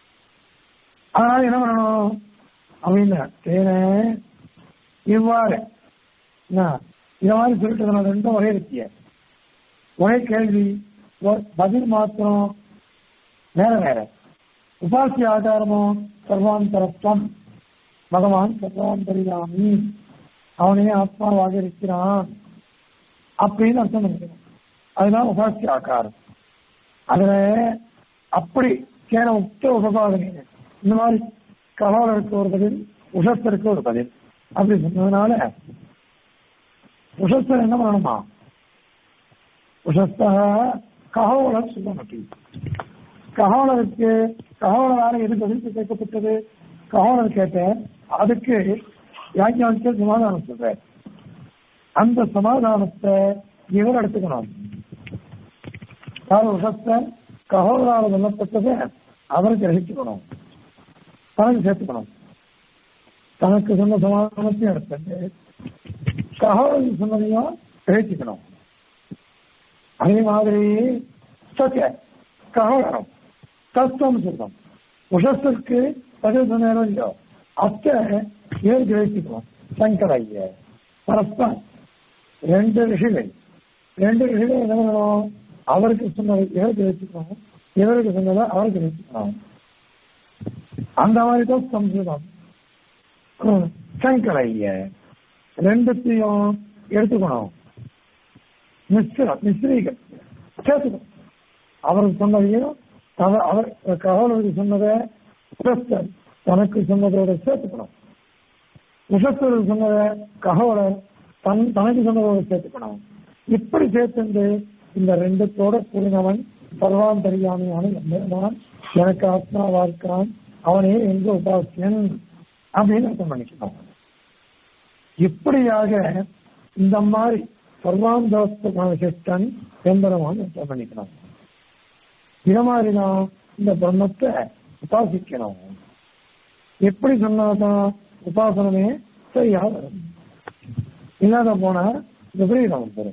அதனால என்ன பண்ணணும் அப்படின்னு தேன இவ்வாறு என்ன இத மாதிரி சொல்லிட்டு ரெண்டும் ஒரே இருக்கிய ஒரே கேள்வி ஒ- பதில் மாத்திரம் வேற வேற உபாசி ஆதாரமும் சர்வாந்தரத்துவம் பகவான் சர்வாந்தரியாமி அவனே ஆத்மாவாக இருக்கிறான் அப்படின்னு அர்த்தம் பண்ணிக்கணும் அதுதான் உபாசி ஆகாரம் அதுல அப்படி கேன உக்த உபபாதனை இந்த மாதிரி கலவரருக்கு ஒரு பதில் உஷத்திற்கு ஒரு பதில் அப்படி சொன்னதுனால உஷஸ்தர் என்ன பண்ணணுமா உஷஸ்தக ககோளர் சுபமட்டி ககோளருக்கு ககோளரால எது பதில் கேட்கப்பட்டது ககோளர் கேட்ட அதுக்கு யாக்கியானிக்க சமாதானம் சொல்ற அந்த சமாதானத்தை இவர் எடுத்துக்கணும் அதாவது உஷஸ்தர் ககோளரால சொல்லப்பட்டதை அவர் கிரகிச்சுக்கணும் தனக்கு சேர்த்துக்கணும் தனக்கு சொன்ன சமாதானத்தையும் எடுத்துட்டு சகோதரி சொன்னதையும் கிரகிச்சுக்கணும் அதே மாதிரி சத்திய ககோதரம் தத்துவம் சொல்றோம் உஷத்திற்கு பதில் சொன்னாரோ இல்லையோ அத்தை ஏன் கிரகிச்சுக்கணும் சங்கர ஐய பரஸ்பரம் ரெண்டு ரிஷிகள் ரெண்டு ரிஷிகள் என்ன பண்ணணும் அவருக்கு சொன்னதை இவர் கிரகிச்சுக்கணும் இவருக்கு சொன்னதை அவர் கிரகிச்சுக்கணும் அந்த மாதிரி தான் சம்ஸ்கிருதம் ஹம், சங்கரைய ரெண்டுத்தையும் எடுத்துக்கணும் மிஸ்ரம் மிஸ்ரீகள் சேர்த்துக்கணும் அவருக்கு சொன்னதையும் அவர் அவர் கவலருக்கு சொன்னதை உஷஸ்தர் தனக்கு சொன்னதோட சேர்த்துக்கணும் உஷஸ்தருக்கு சொன்னதை ககவலர் தன் தனக்கு சொன்னதோட சேர்த்துக்கணும் இப்படி சேர்த்துண்டு இந்த ரெண்டுத்தோட கூடினவன் சர்வாந்தரியாமையான எம்பெருமான் எனக்கு ஆத்மாவா இருக்கான் அவனே எங்க உபாசியன் அப்படின்னு அர்த்தம் பண்ணிக்கணும் இப்படியாக இந்த மாதிரி சர்வாந்தரத்துக்கான சிஷ்டன் எம்பெருமான் அர்த்தம் பண்ணிக்கணும் இத மாதிரிதான் இந்த பிரம்மத்தை உபாசிக்கணும் எப்படி சொன்னாதான் உபாசனமே சரியா வரும் இல்லாத போனா விபரீதம் வந்துடும்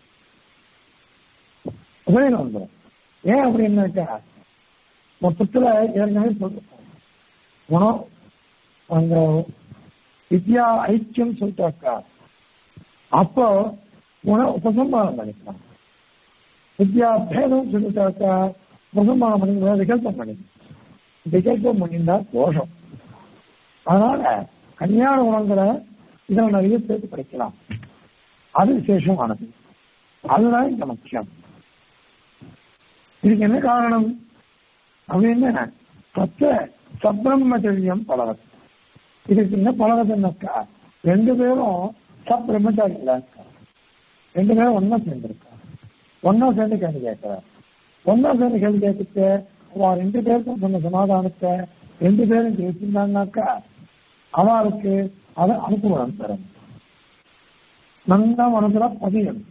விபரீதம் வந்துடும் ஏன் அப்படின்னாக்கா மொத்தத்துல ஏற்கனவே சொல்லிருக்கோம் குணம் அந்த வித்யா ஐக்கியம் சொல்லிட்டாக்கா அப்போ குண உபசம்பாதம் பண்ணிக்கலாம் வித்யா பேதம் சொல்லிட்டாக்கா உபசம்பாதம் பண்ணி விகல்பம் பண்ணிக்கலாம் விகல்பம் பண்ணியிருந்தா தோஷம் அதனால கல்யாண குணங்களை இதில் நிறைய சேர்த்து படிக்கலாம் அது விசேஷமானது அதுதான் இங்க முக்கியம் இதுக்கு என்ன காரணம் அப்படின்னு சத்த சப்ரம்மச்சரியம் பலவத் இதுக்கு என்ன பலவதுன்னாக்கா ரெண்டு பேரும் சப்ரம்மச்சாரிகளா இருக்கா ரெண்டு பேரும் ஒன்னா சேர்ந்திருக்கா ஒன்னா சேர்ந்து கேள்வி கேட்கிறார் ஒன்னா சேர்ந்து கேள்வி கேட்டுட்டு அவ ரெண்டு பேருக்கும் சொன்ன சமாதானத்தை ரெண்டு பேரும் கேட்டிருந்தாங்கனாக்கா அவளுக்கு அதை அனுப்புவான் தரும் நல்ல மனசுல பதியம்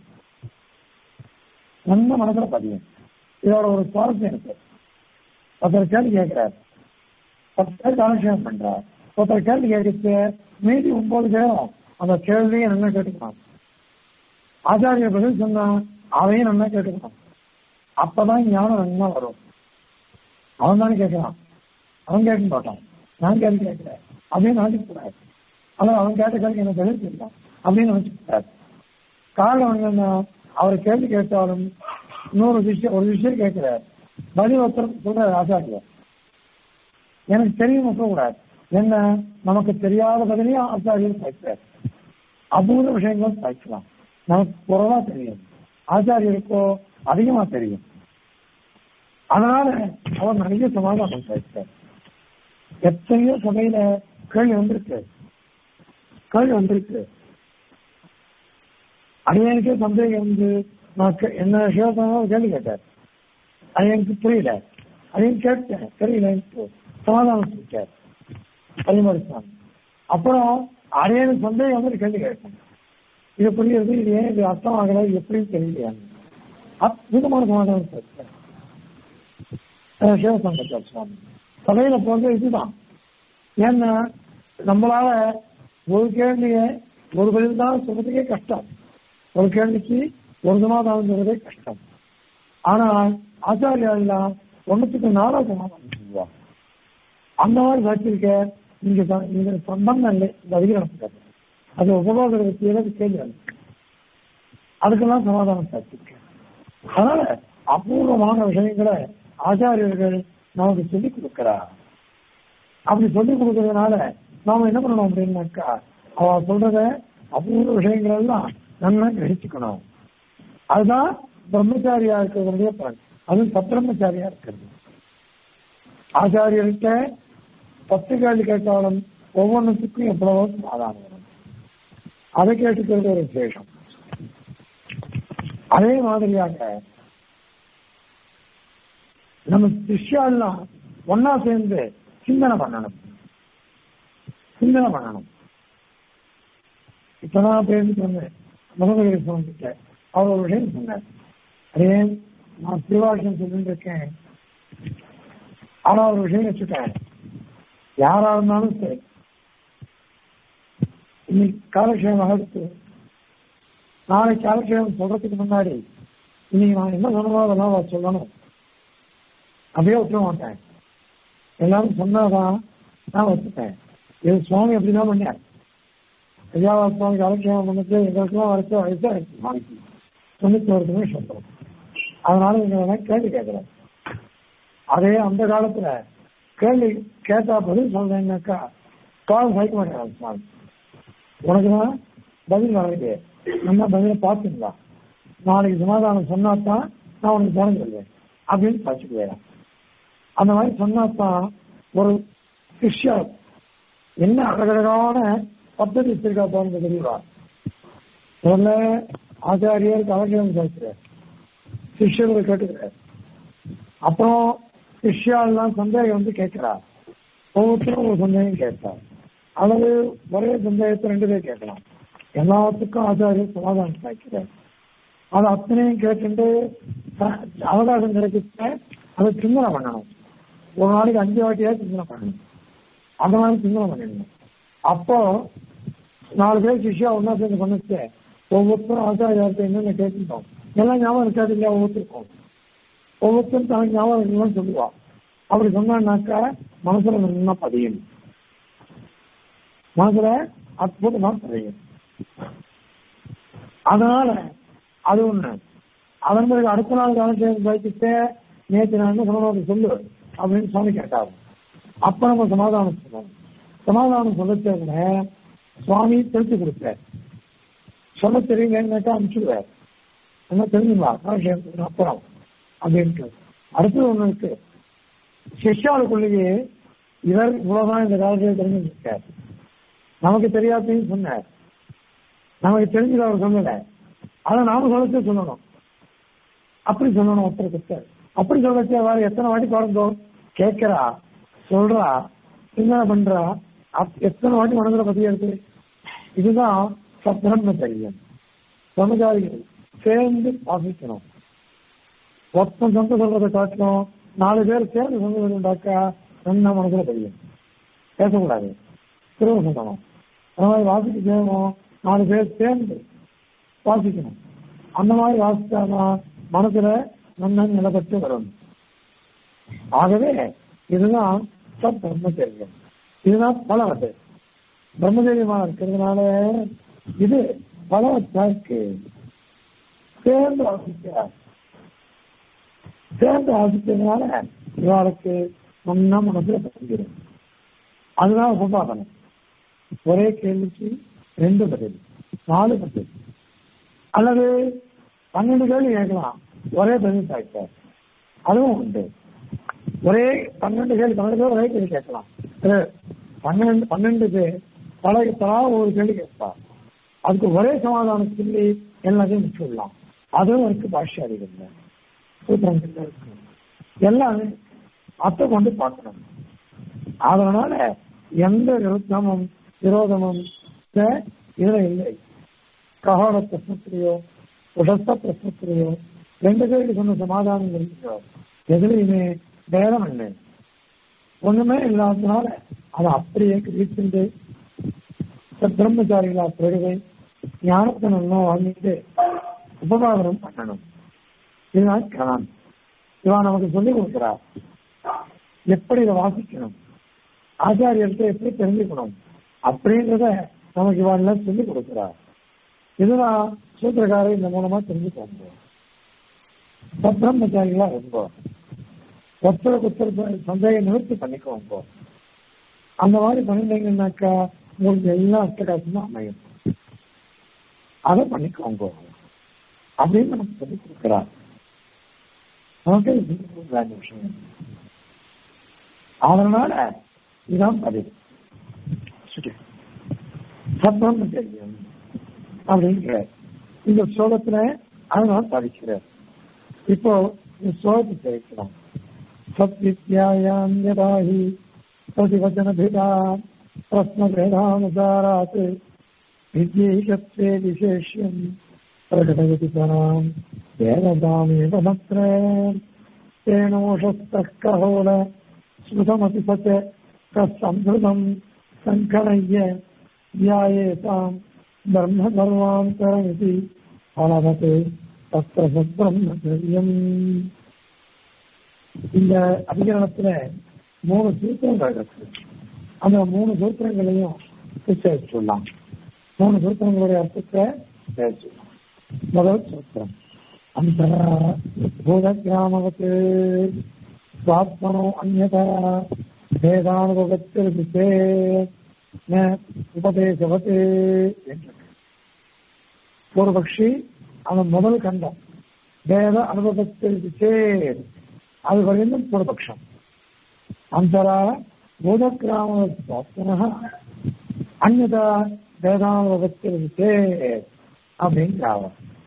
நல்ல மனசுல பதியம் இதோட ஒரு சுவாரஸ்யம் இருக்கு ஒருத்தர் கேள்வி கேட்கிறார் பத்து பேர் காலட்சேபம் பண்றார் ஒருத்தர் கேள்வி கேட்கறது மீதி ஒன்பது பேரும் அந்த கேள்வியை நல்லா கேட்டுக்கணும் ஆச்சாரிய பதில் சொன்னா அதையும் நல்லா கேட்டுக்கணும் அப்பதான் ஞானம் நல்லா வரும் அவன் தானே கேட்கிறான் அவன் கேட்க மாட்டான் நான் கேள்வி கேட்கிறேன் அப்படின்னு நினைக்க கூடாது அதான் அவன் கேட்ட கேள்வி எனக்கு பதில் தெரியலாம் அப்படின்னு நினைச்சு கூடாது காரணம் என்னன்னா அவர் கேள்வி கேட்டாலும் இன்னொரு விஷயம் ஒரு விஷயம் கேட்கிறார் பதில் ஒருத்தர் சொல்றாரு ஆச்சாரியர் எனக்கு தெரியும் கூடாது என்ன நமக்கு தெரியாத பதிலையும் ஆச்சாரியர் சாய்ப்பார் அபூர்வ விஷயங்களும் சாய்க்கலாம் நமக்கு குறைவா தெரியும் ஆச்சாரியருக்கோ அதிகமா தெரியும் அதனால அவர் நிறைய சமாதானம் சாய்ப்பார் எத்தனையோ சபையில கேள்வி வந்திருக்கு கேள்வி வந்திருக்கு அடியனுக்கே சந்தேகம் வந்து நான் கே- என்ன சிவசனாலும் கேள்வி கேட்டார் அது எனக்கு புரியல அதையும் கேட்டேன் தெரியல எனக்கு சமாதானம் சொல்லிட்டார் பரிமாறிச்சான் அப்புறம் அடையனுக்கு சந்தேகம் வந்து கேள்வி கேட்டேன் இது புரியுது இது ஏன் இது அர்த்தம் ஆகல இது எப்படின்னு தெரியலையா அற்புதமான சமாதானம் சொல்லிட்டார் சிவசங்கர் சுவாமி சபையில போறது இதுதான் ஏன்னா நம்மளால ஒரு கேள்விய ஒரு பதில் தான் சொல்றதுக்கே கஷ்டம் ஒரு கேள்விக்கு ஒரு சமாதானம் சொல்றதே கஷ்டம் ஆனால் ஆச்சாரியா எல்லாம் ஒண்ணுத்துக்கு நாலா சமாதானம் சொல்லுவா அந்த மாதிரி சாட்சியிருக்க நீங்க ச- நீங்க சம்பந்தம் இல்லை இந்த அதிகாரத்துக்கு அது உபயோக ஏதாவது கேள்வி அது. அதுக்கெல்லாம் சமாதானம் சாட்சியிருக்க அதனால அபூர்வமான விஷயங்களை ஆச்சாரியர்கள் நமக்கு சொல்லிக் கொடுக்கிறார் அப்படி சொல்லிக் கொடுக்கறதுனால நாம என்ன பண்ணணும் அப்படின்னாக்கா அவ சொல்றத அபூர்வ விஷயங்கள் எல்லாம் நல்லா கிரகிச்சுக்கணும் அதுதான் பிரம்மச்சாரியா இருக்கிறதுடைய பலன் அதுவும் சப்பிரம்மச்சாரியா இருக்கிறது ஆச்சாரியர்கிட்ட பத்து கேள்வி கேட்டாலும் ஒவ்வொன்றுத்துக்கும் எவ்வளவோ சமாதானம் வரும் அதை கேட்டுக்கிறது ஒரு விசேஷம் அதே மாதிரியாக நம்ம சிஷ்யாலாம் ஒன்னா சேர்ந்து சிந்தனை பண்ணணும் சிந்தனை பண்ணணும் இப்பதான் பேருந்து சொன்னேன் முகமது சொன்ன அவர் ஒரு விஷயம் சொன்னார் அதே நான் திருவாசம் சொல்லிட்டு இருக்கேன் ஆனா ஒரு விஷயம் வச்சுட்டேன் யாரா இருந்தாலும் சரி இன்னைக்கு காலக்ஷேமம் ஆகுது நாளைக்கு காலக்ஷேமம் சொல்றதுக்கு முன்னாடி இன்னைக்கு நான் என்ன சொல்லணும் அதெல்லாம் நான் சொல்லணும் அப்படியே விட்டுற மாட்டேன் எல்லாரும் சொன்னாதான் நான் வச்சுட்டேன் இது சுவாமி அப்படிதான் பண்ணார் ஐயாவா சுவாமி காலக்ஷேமம் பண்ணிட்டு எங்களுக்கெல்லாம் வரைச்ச வயசா இருக்கு நாளைக்கு தொண்ணூத்தி ஒரு நிமிஷம் சொல்றோம் அதனால எங்களை கேள்வி கேட்கிறேன் அதே அந்த காலத்துல கேள்வி கேட்டா பதில் சொல்றேன்னாக்கா கால் சைக்க மாட்டேன் சுவாமி உனக்கு தான் பதில் வரலையே நம்ம பதில பார்த்துங்களா நாளைக்கு சமாதானம் சொன்னாதான் நான் உனக்கு பணம் சொல்வேன் அப்படின்னு பச்சுக்குவேன் அந்த மாதிரி சொன்னாதான் ஒரு சிஷ்யர் என்ன அழகழகான பద్ధதி வச்சிருக்கா பாருங்க தெரியவா முதல்ல ஆச்சாரியர் கலக்கியம் கேட்கிறார் சிஷ்யர்களை கேட்டுக்கிறார் அப்புறம் சிஷ்யாலாம் சந்தேகம் வந்து கேட்கிறார் ஒவ்வொருத்தரும் ஒரு சந்தேகம் கேட்பார் அல்லது ஒரே சந்தேகத்தை ரெண்டு பேர் கேட்கலாம் எல்லாத்துக்கும் ஆச்சாரியர் சமாதானம் கேட்கிறார் அது அத்தனையும் கேட்டுட்டு அஹ், அவகாசம் கிடைக்கிட்ட அதை சிந்தனை பண்ணணும் ஒரு நாளைக்கு அஞ்சு வாட்டியா சிந்தனை பண்ணணும் அந்த மாதிரி சிந்தனை பண்ணிடணும் அப்போ நாலு பேர் சிஷ்யா ஒன்னா சேர்ந்து பண்ணிச்சு ஒவ்வொருத்தரும் ஆச்சாரியார்ட்ட என்னென்ன கேட்டுட்டோம் எல்லாம் ஞாபகம் இருக்காது இல்லையா ஒவ்வொருத்தருக்கும் ஒவ்வொருத்தரும் தனக்கு ஞாபகம் இருக்குன்னு சொல்லுவா அப்படி சொன்னாக்கா மனசுல நல்லா பதியும் மனசுல அற்புதமா பதியும் அதனால அது ஒண்ணு அதன் பிறகு அடுத்த நாள் காலத்தில் வைத்துட்டு நேற்று நான் என்ன சொல்லணும் சொல்லு அப்படின்னு சுவாமி கேட்டாரு அப்ப நம்ம சமாதானம் சொல்லணும் சமாதானம் சொல்லச்சேங்க சுவாமி தெரிஞ்சு கொடுப்பார் சொல்ல தெரியலன்னு கேட்டா அனுப்பிச்சுடுவார் என்ன தெரிஞ்சுங்களா காலக்ஷேபத்துக்கு அப்புறம் அப்படின்ட்டு அடுத்தது ஒண்ணு இருக்கு சிஷ்யாளுக்குள்ளேயே இவர் இவ்வளவுதான் இந்த காலத்தில் தெரிஞ்சுருக்கார் நமக்கு தெரியாதையும் சொன்னார் நமக்கு தெரிஞ்சது அவர் சொல்லல அதை நாம சொல்லச்சே சொல்லணும் அப்படி சொல்லணும் ஒருத்தருக்கு அப்படி சொல்லச்சே வேற எத்தனை வாட்டி பாருங்கோ கேட்கிறா சொல்றா சிந்தனை பண்றா அப்- எத்தனை வாட்டி மனதில் பத்தி இருக்கு இதுதான் சப்ரம்மச்சரியம் பிரம்மச்சாரிகள் சேர்ந்து வாசிக்கணும் ஒருத்தன் சொந்த சொல்றதை காட்டணும் நாலு பேர் சேர்ந்து சொந்த உண்டாக்கா என்ன மனசுல தெரியும் பேசக்கூடாது திரும்ப சொல்லணும் அந்த மாதிரி வாசிக்க செய்யணும் நாலு பேர் சேர்ந்து வாசிக்கணும் அந்த மாதிரி வாசிச்சாதான் மனசுல நல்ல நிலப்பட்டு வரும் ஆகவே இதுதான் சத் பிரம்மச்சரியம் இதுதான் பலவத்து பிரம்மச்சரியமா இருக்கிறதுனால இது பலவத்தா இருக்கு சேர்ந்து வாசிக்கிறார் சேர்ந்து வாசிக்கிறதுனால இவருக்கு ஒன்னா மனசுல பதிஞ்சிடும் அதுதான் உபபாதனம் ஒரே கேள்விக்கு ரெண்டு பதில் நாலு பதில் அல்லது பன்னெண்டு கேள்வி கேட்கலாம் ஒரே பதில் சாய்ப்பார் அதுவும் உண்டு ஒரே பன்னெண்டு கேள்வி பன்னெண்டு பேர் ஒரே கேள்வி கேட்கலாம் இது பன்னெண்டு பன்னெண்டு பேர் பல தலா ஒரு கேள்வி கேட்பார் அதுக்கு ஒரே சமாதானம் சொல்லி எல்லாத்தையும் முடிச்சுடலாம் அதுவும் இருக்கு பாஷ்யாதிகள் சூத்திரங்கள்ல இருக்கு எல்லாமே அத்தை கொண்டு பார்க்கணும் அதனால எந்த விருத்தமும் விரோதமும் இத- இதுல இல்லை ககோட பிரச்சனையோ உடத்த பிரச்சனையோ ரெண்டு பேருக்கு சொன்ன சமாதானம் இருக்கோ எதுலையுமே பேதம் இல்லை ஒண்ணுமே இல்லாததுனால அதை அப்படியே கிரீச்சிண்டு பிரம்மச்சாரிகளா பெருகை ஞானத்தை நல்லா வாங்கிட்டு உபகாரம் பண்ணணும் இதுதான் கணான் இவன் நமக்கு சொல்லிக் கொடுக்கிறார் எப்படி இதை வாசிக்கணும் ஆச்சாரியர்கிட்ட எப்படி தெரிஞ்சுக்கணும் அப்படின்றத நமக்கு இவாள் சொல்லிக் கொடுக்கிறார் இதுதான் சூத்திரக்காரர் இந்த மூலமா தெரிஞ்சுக்கோங்க பிரம்மச்சாரிகளா ரொம்ப ஒருத்தருக்கு ஒருத்தர் சந்தேக நிவர்த்தி பண்ணிக்கோங்க அந்த மாதிரி பண்ணிட்டீங்கன்னாக்கா உங்களுக்கு எல்லா அட்டகாசமும் அமையும் அதை பண்ணிக்கோங்க அப்படின்னு நமக்கு சொல்லி கொடுக்கிறார் நமக்கு இது வேண்டிய விஷயம் அதனால இதுதான் பதில் சரி. சத்தம் தெரியும் அப்படிங்கிறார் இந்த ஸ்லோகத்துல அதனால படிக்கிறார் இப்போ இந்த ஸ்லோகத்தை தெரிவிக்கலாம் சத்வித்யாயான்யதாஹி प्रतिवचनभिदा प्रश्नभेदानुसारात् विद्यैकत्वे विशेष्यम् प्रकटयति पराम् वेदतामेव मत्र तेनोषस्तः कहोल श्रुतमपि स च कस्संहृतम् सङ्कणय्य ध्यायेताम् ब्रह्मसर्वान्तरमिति फलवत् तत्र सद्ब्रह्मचर्यम् இந்த அதிகரணத்துல மூணு சூத்திரங்கள் இருக்கு அந்த மூணு சூத்திரங்களையும் சொல்லலாம் மூணு சூத்திரங்களுடைய அர்த்தத்தை சேர்த்துக்கலாம் முதல் சூத்திரம் அந்த பூத கிராமவத்து சுவாத்மனோ அந்நதா வேதானுபவத்தில் விசே ந உபதேசவத்து என்று பூர்வபக்ஷி அவன் முதல் கண்டம் வேத அனுபவத்தில் விசே அது வரையும் பூர்வபக்ஷம் அந்தரா பூதக்கிராம அந்நதா வேதானுபவத்திற்கு அப்படிங்கிறாவ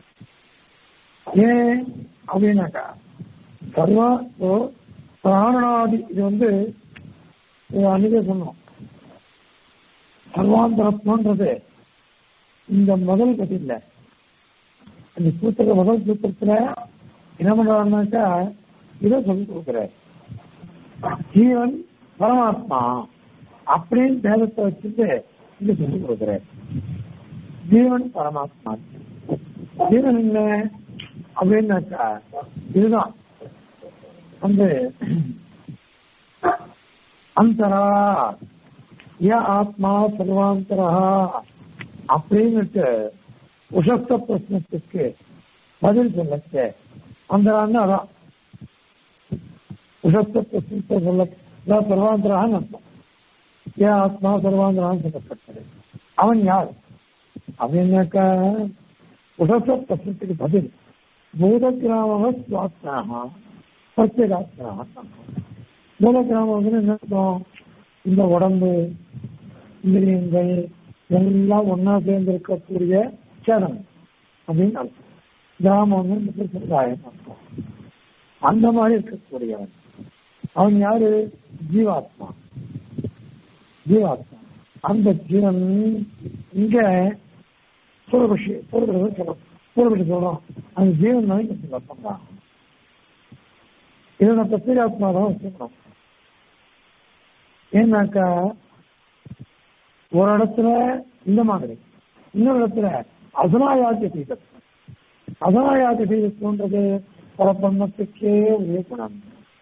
ஏன் அப்படின்னாக்கா சர்வா ஓ பிராணனாதி இது வந்து இது அன்னைக்கே சொன்னோம் சர்வாந்தரத்மன்றது இந்த முதல் கதி இல்லை இந்த சூத்திர முதல் சூத்திரத்துல என்ன பண்றாருனாக்கா இதை சொல்லி கொடுக்குறாரு ஜீவன் பரமாத்மா அப்படின்னு பேதத்தை வச்சுட்டு இங்க சொல்லி கொடுக்குறாரு ஜீவன் பரமாத்மா ஜீவன் என்ன அப்படின்னாக்கா இதுதான் வந்து அந்தரா ய ஆத்மா சர்வாந்தரா அப்படின்னுட்டு உஷஸ்த பிரச்சனத்துக்கு பதில் சொல்லச்சு அந்தரான்னு அதான் உஷஸ்த பிரச்சனத்தை சொல்ல அதான் சர்வாந்தரான்னு அர்த்தம் ஏன் ஆத்மா சர்வாந்தரான்னு சொல்லப்பட்டது அவன் யார் அப்படின்னாக்கா உடச பிரச்சனத்துக்கு பதில் பூத கிராம சுவாத்மாக பிரத்யேகாத்மாக பூத கிராமம் வந்து என்ன அர்த்தம் இந்த உடம்பு இந்திரியங்கள் எல்லாம் ஒன்னா சேர்ந்து இருக்கக்கூடிய சேதம் அப்படின்னு அர்த்தம் கிராமம் வந்து சமுதாயம் அர்த்தம் அந்த மாதிரி இருக்கக்கூடியவன் அவன் யாரு ஜீவாத்மா ஜீவாத்மா அந்த ஜீவன் இங்க பூர்வபக்ஷி பூர்வபக்ஷி சொல்றோம் பூர்வபக்ஷி சொல்றோம் அந்த ஜீவன் தான் இங்க சொல்லப்பட்டான் இதை நான் பிரத்யேகாத்மா தான் வச்சுக்கணும் ஏன்னாக்கா ஒரு இடத்துல இந்த மாதிரி இன்னொரு இடத்துல அசனாயாத்திய தீபம் அசனாயாத்திய தீபத்துன்றது பரபிரம்மத்துக்கே ஒரே குணம்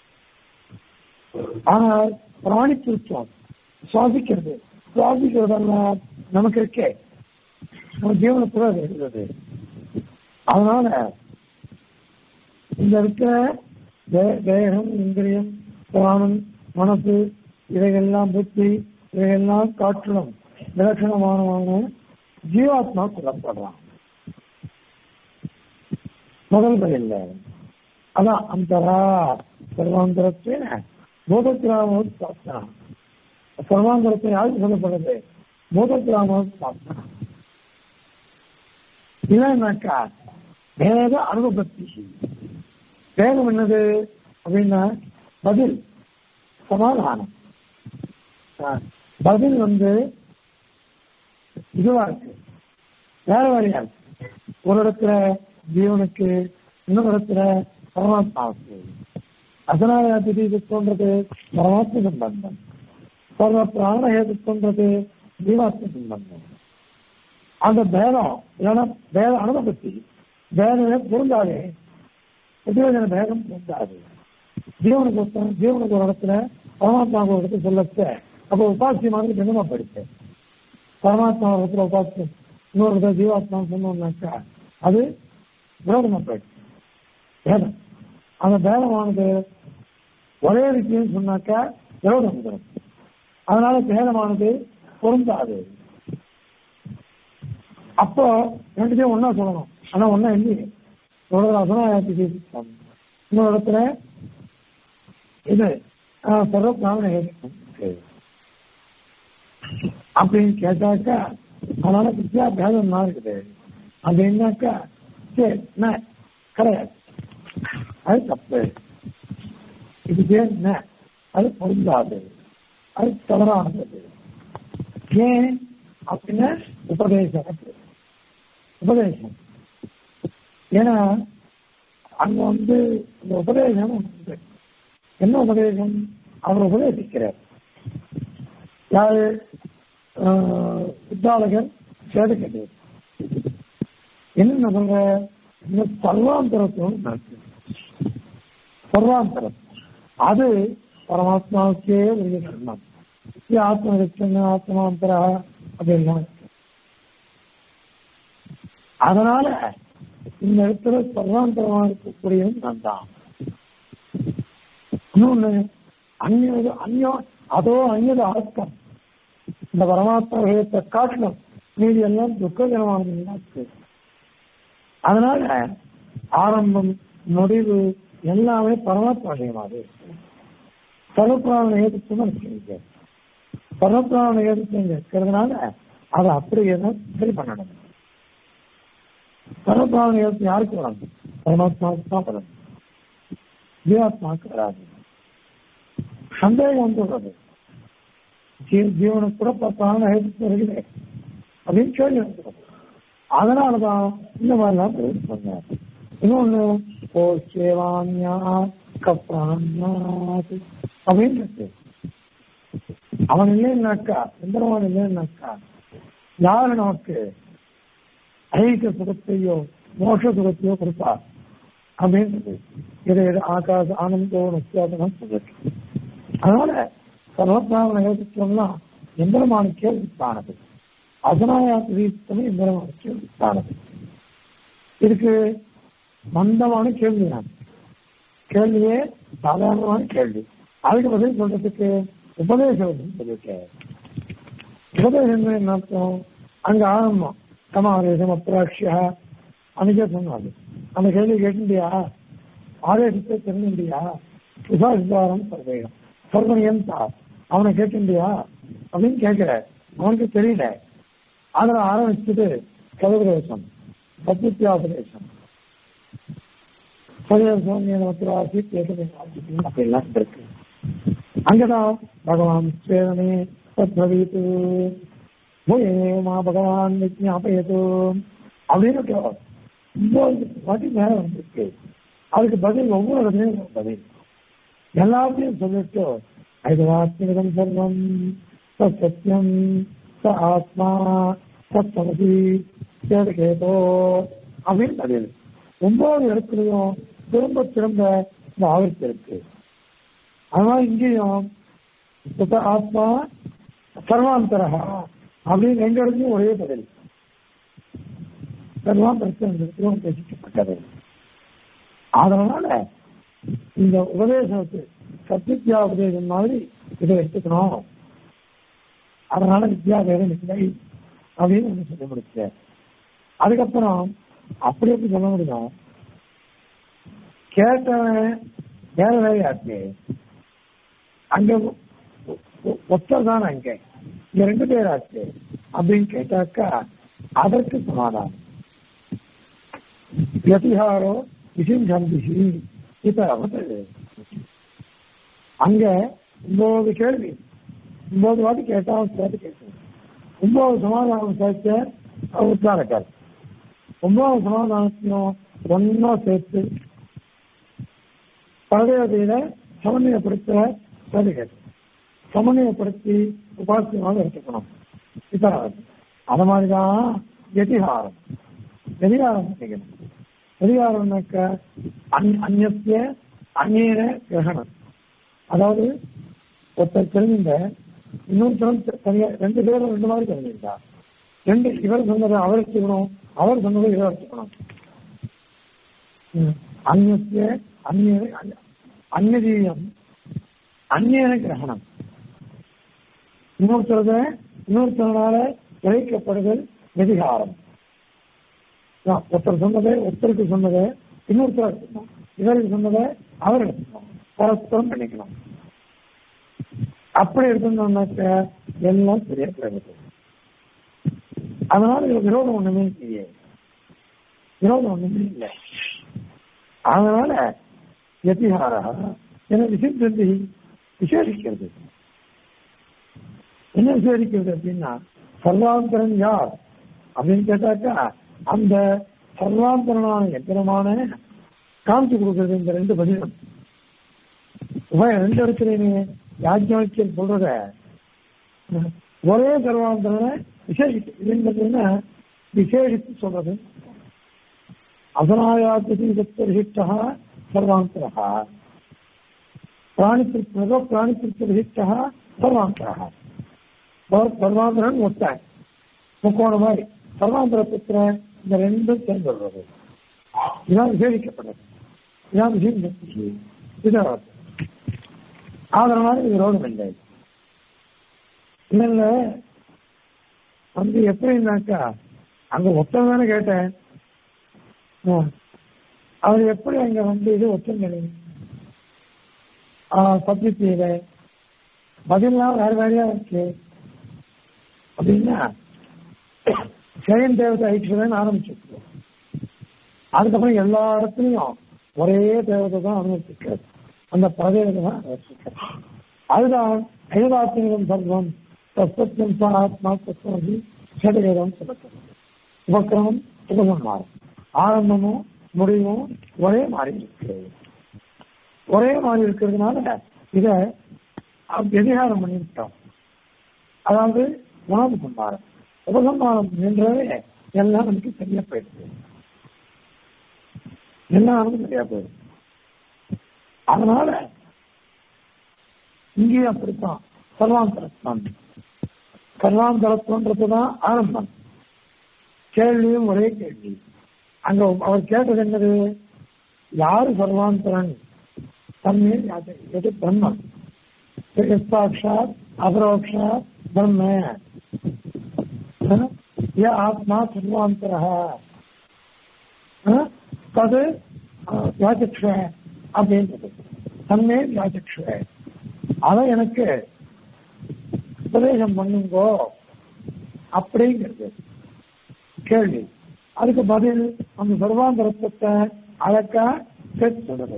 ஆனால் பிராணி திருச்சம் சுவாசிக்கிறது சுவாசிக்கிறதெல்லாம் நமக்கு இருக்கே நம்ம ஜீவனத்துல அது இருக்கிறது அதனால இந்த இருக்கிற தே- தேகம் இந்திரியம் பிராணம் மனசு இவைகள்லாம் புத்தி இவையெல்லாம் காட்டிலும் விலட்சணமானவன ஜீவாத்மா சொல்லப்படுறான் முதல் பதில்ல அதான் அந்தரா சர்வாந்தரத்தை போதக்கிராம சாஸ்திரம் சர்வாந்தரத்தை யாருக்கு சொல்லப்படுது போதக்கிராம சாஸ்திரம் இல்லைன்னாக்கா வேத அனுபவத்தி வேதம் என்னது அப்படின்னா பதில் சமாதானம் பதில் வந்து இதுவா இருக்கு வேற வேறையா இருக்கு ஒரு இடத்துல ஜீவனுக்கு இன்னொரு இடத்துல பரமாத்மாவுக்கு அதனால திடீர்ன்றது பரமாத்ம சம்பந்தம் சர்வ பிராண ஹேதுன்றது ஜீவாத்ம சம்பந்தம் அந்த பேதம் இல்லைன்னா பேத அனுபவத்தி பேதமே பொருந்தாது உத்தியோக பேதம் பொருந்தாது ஜீவனுக்கு ஒருத்தன் ஜீவனுக்கு ஒரு இடத்துல பரமாத்மாவுக்கு ஒரு இடத்துல சொல்லச்ச அப்போ உபாசி மாதிரி பின்னமா போயிடுச்சு பரமாத்மா ஒரு இடத்துல உபாசி இன்னொரு இடத்துல ஜீவாத்மா சொன்னோம்னாக்கா அது விரோதமா போயிடுச்சு பேதம் அந்த பேதமானது ஒரே விஷயம் சொன்னாக்கா விரோதம் வந்துடும் அதனால பேதமானது பொருந்தாது அப்போ ரெண்டுத்தையும் ஒன்னா சொல்லணும் ஆனா ஒன்னா இல்லையே ஒரு அசனாயத்துக்கு இன்னொரு இடத்துல இது சர்வ பிராமண அப்படின்னு கேட்டாக்கா அதனால வித்யா பேதம் தான் இருக்குது அப்படின்னாக்கா சரி என்ன கிடையாது அது தப்பு இது பேர் என்ன அது பொருந்தாது அது தவறானது ஏன் அப்படின்னா உபதேசம் உபதேசம் ஏன்னா அங்க வந்து இந்த உபதேசம் உண்டு என்ன உபதேசம் அவர் உபதேசிக்கிறார் யாரு வித்தாளகர் சேதக்கட்டு என்ன சொல்ற இந்த சர்வாந்தரத்துவம் நடக்கு சர்வாந்தரம் அது பரமாத்மாவுக்கே உரிய கர்மம் ஆத்ம லட்சண ஆத்மாந்தரா அப்படின்லாம் அதனால இந்த இடத்துல சர்வாந்தரமா இருக்கக்கூடியவன் நான் தான் இன்னொன்னு அந்நியது அந்நியம் அதோ அந்நியது ஆத்மம் இந்த பரமாத்மா விஷயத்தை காட்டணும் மீதி எல்லாம் துக்ககரமானது அதனால ஆரம்பம் முடிவு எல்லாமே பரமாத்மா விஷயமாவே சர்வப்பிராண ஏதுக்கும் இருக்கு சர்வப்பிராண ஏதுக்கும் இருக்கிறதுனால அதை அப்படியே தான் சரி பண்ணணும் சர்வப்பிராண ஏதத்து யாருக்கு வரும் பரமாத்மாவுக்கு தான் வரும் ஜீவாத்மாவுக்கு வராது சந்தேகம் வந்துள்ளது ஜீவனுக்கு கூட பத்தான ஏதத்து வருகிறது அப்படின்னு கேள்வி வந்துடும் அதனாலதான் இந்த மாதிரிலாம் பிரயோகம் பண்ணார் இன்னொன்னு ஓ சேவான்யா கப்ரான்யாத் அப்படின்னு இருக்கு அவன் இல்லைன்னாக்கா சுந்தரவான் இல்லைன்னாக்கா யாரு நமக்கு ஐக சுகத்தையோ மோஷ சுகத்தையோ கொடுப்பா அப்படின்றது இதை ஆகாச ஆனந்தோ நத்தியாதனம் சொல்லிருக்கு அதனால சர்வபிராமண யோசிச்சோம்னா எந்திரமானுக்கே உத்தானது அதனாயாத்திரமே எந்திரமானுக்கே உத்தானது இதுக்கு மந்தமான கேள்வி நான் கேள்வியே சாதாரணமான கேள்வி அதுக்கு பதில் சொல்றதுக்கு உபதேசம் சொல்லியிருக்கேன் உபதேசம் என்ன அர்த்தம் அங்க ஆரம்பம் சமாவேசம் அப்ராட்சியா அன்னைக்கே சொன்னாது அந்த கேள்வி கேட்டுண்டியா ஆதேசத்தை தெரிஞ்சுண்டியா சுசாசிதாரம் சர்வேகம் சர்வனியம் தா அவனை கேட்டுண்டியா அப்படின்னு கேட்கிற அவனுக்கு தெரியல அதுல ஆரம்பிச்சது கதவுபதேசம் சத்யத்தியாபதேசம் அப்படிலாம் இருக்கு அங்கதான் பகவான் சேதனே தத்வீத்து மா பகவான் விஜாபயது அப்படின்னு ஒன்பது வாட்டி மேல வந்திருக்கு அதுக்கு பதில் ஒவ்வொரு இடத்துலயும் பதில் எல்லாத்தையும் சொல்லிட்டு ஐதவாத்மிகம் சர்வம் சத்தியம் ச ஆத்மா சத்தமதி சேதகேதோ அப்படின்னு பதில் ஒன்பது இடத்துலையும் திரும்ப திரும்ப இந்த ஆவர்த்தி இருக்கு அதனால இங்கேயும் சுத்த ஆத்மா சர்வாந்தரா அப்படின்னு ரெண்டு இடத்துலையும் ஒரே பதில் சர்வாந்தரத்தில் பேசிக்கப்பட்டது அதனால இந்த உபதேசத்து சத்தியா உபதேசம் மாதிரி இதை எடுத்துக்கணும் அதனால வித்யாபேதம் இல்லை அப்படின்னு ஒண்ணு சொல்லி முடிச்சார் அதுக்கப்புறம் அப்படி எப்படி சொல்ல முடியும் கேட்டவன் வேற வேலையாச்சு அங்க ஒத்தர் தான் அங்க இங்க ரெண்டு பேர் ஆச்சு அப்படின்னு கேட்டாக்கா அதற்கு சமாதானம் வியதிகாரோ விசிஞ்சந்திசி இதாவது அங்க ஒன்பது கேள்வி ஒன்பது வாட்டி கேட்டாலும் சேர்த்து கேட்கணும் ஒன்பது சமாதானம் சேர்த்து உத்தாரக்கார் ஒன்பது சமாதானத்தையும் ஒன்னா சேர்த்து பரதேவதையில சமநிலைப்படுத்த கேள்விகள் சமநிலைப்படுத்தி உபாசியமாக எடுத்துக்கணும் இத்தனாவது அது மாதிரிதான் எதிகாரம் எதிகாரம் செய்யணும் எதிகாரம்னாக்க அந்நிய அந்நியன கிரகணம் அதாவது ஒருத்தர் தெரிஞ்சிருந்த இன்னொருத்தரும் தனியா ரெண்டு பேரும் ரெண்டு மாதிரி தெரிஞ்சிருந்தா ரெண்டு இவர் சொன்னதை அவர் எடுத்துக்கணும் அவர் சொன்னதை இவர் எடுத்துக்கணும் அந்நிய அந்நிய அந்நதீயம் அந்நியன கிரகணம் இன்னொருத்தரத இன்னொருத்தனால கிரகிக்கப்படுதல் வெதிகாரம் ஒருத்தர் சொன்னதை ஒருத்தருக்கு சொன்னதை இன்னொருத்தர் எடுத்துக்கணும் இவருக்கு சொன்னதை அவர் எடுத்துக்கணும் பரஸ்பரம் பண்ணிக்கணும் அப்படி இருக்கணும்னாக்க எல்லாம் சரியா கிடையாது அதனால இதுல விரோதம் ஒண்ணுமே இல்லையே விரோதம் ஒண்ணுமே இல்லை அதனால எதிகாரா என விசித்தி விசேஷிக்கிறது என்ன விசேஷிக்கிறது அப்படின்னா சர்வாந்தரன் யார் அப்படின்னு கேட்டாக்கா அந்த சர்வாந்தரனான எத்தனமான காமிச்சு கொடுக்கிறது இந்த ரெண்டு பதிலும் ரெண்டு இடத்துலயுமே யாஜ்ஞாக்கியல் சொல்றத ஒரே சர்வாந்தரனை விசேஷித்து இதுங்கிறதுனா விசேஷித்து சொல்றது அசனாயாத்திரிஷ்டா சர்வாந்தரா பிராணித்திருத்தோ பிராணித்திருஷ்டா சர்வாந்தரா சர்வாந்தரன் ஒத்த முக்கோண மாதிரி சர்வாந்தரத்துல இந்த ரெண்டும் சேர்ந்து வருவது இதான் விசேஷிக்கப்பட்டது இதான் விஷயம் இதான் அதனால இது விரோதம் இல்லை இல்ல இல்ல வந்து எப்படின்னாக்கா அங்க ஒத்தம் தானே கேட்டேன் அவர் எப்படி அங்க வந்து இது ஒத்தம் பத்திரிகையில பதிலாம் வேற வேறையா இருக்கு அப்படின்னா ஜெயன் தேவதை ஐக்கியதான் ஆரம்பிச்சிருக்கோம் அதுக்கப்புறம் எல்லா இடத்துலையும் ஒரே தேவதை தான் அனுமதிக்கிறது அந்த பதவியை தான் அதுதான் ஐதாத்மிகம் சர்வம் தஸ்தம் ஆத்மா தத்துவம் சதவீதம் உபக்கிரமம் சுகமம் மாறும் ஆரம்பமும் முடிவும் ஒரே மாதிரி இருக்கிறது ஒரே மாதிரி இருக்கிறதுனால இத எதிகாரம் பண்ணிவிட்டோம் அதாவது உணவு சம்பாரம் உபசம்பாரம் என்றவே எல்லாம் நமக்கு சரியா போயிடுது எல்லாம் நமக்கு சரியா போயிடுது அதனால இங்கேயும் அப்படித்தான் சர்வாந்தரத்தான் சர்வாந்தரத்துவன்றதுதான் ஆரம்பம் கேள்வியும் ஒரே கேள்வி அங்க அவர் கேட்டது என்னது யாரு சர்வாந்தரன் தன்மே எது பிரம்மன் சாட்சாத் அபரோக்ஷாத் பிரம்ம ய ஆத்மா சர்வாந்தர தது யாச்சக்ஷ அப்படின்றது தன்மே யாச்சக்ஷ அதை எனக்கு உபதேசம் பண்ணுங்கோ அப்படிங்கிறது கேள்வி அதுக்கு பதில் அந்த சர்வாந்தரத்தை அழக்கா செட் சொல்றது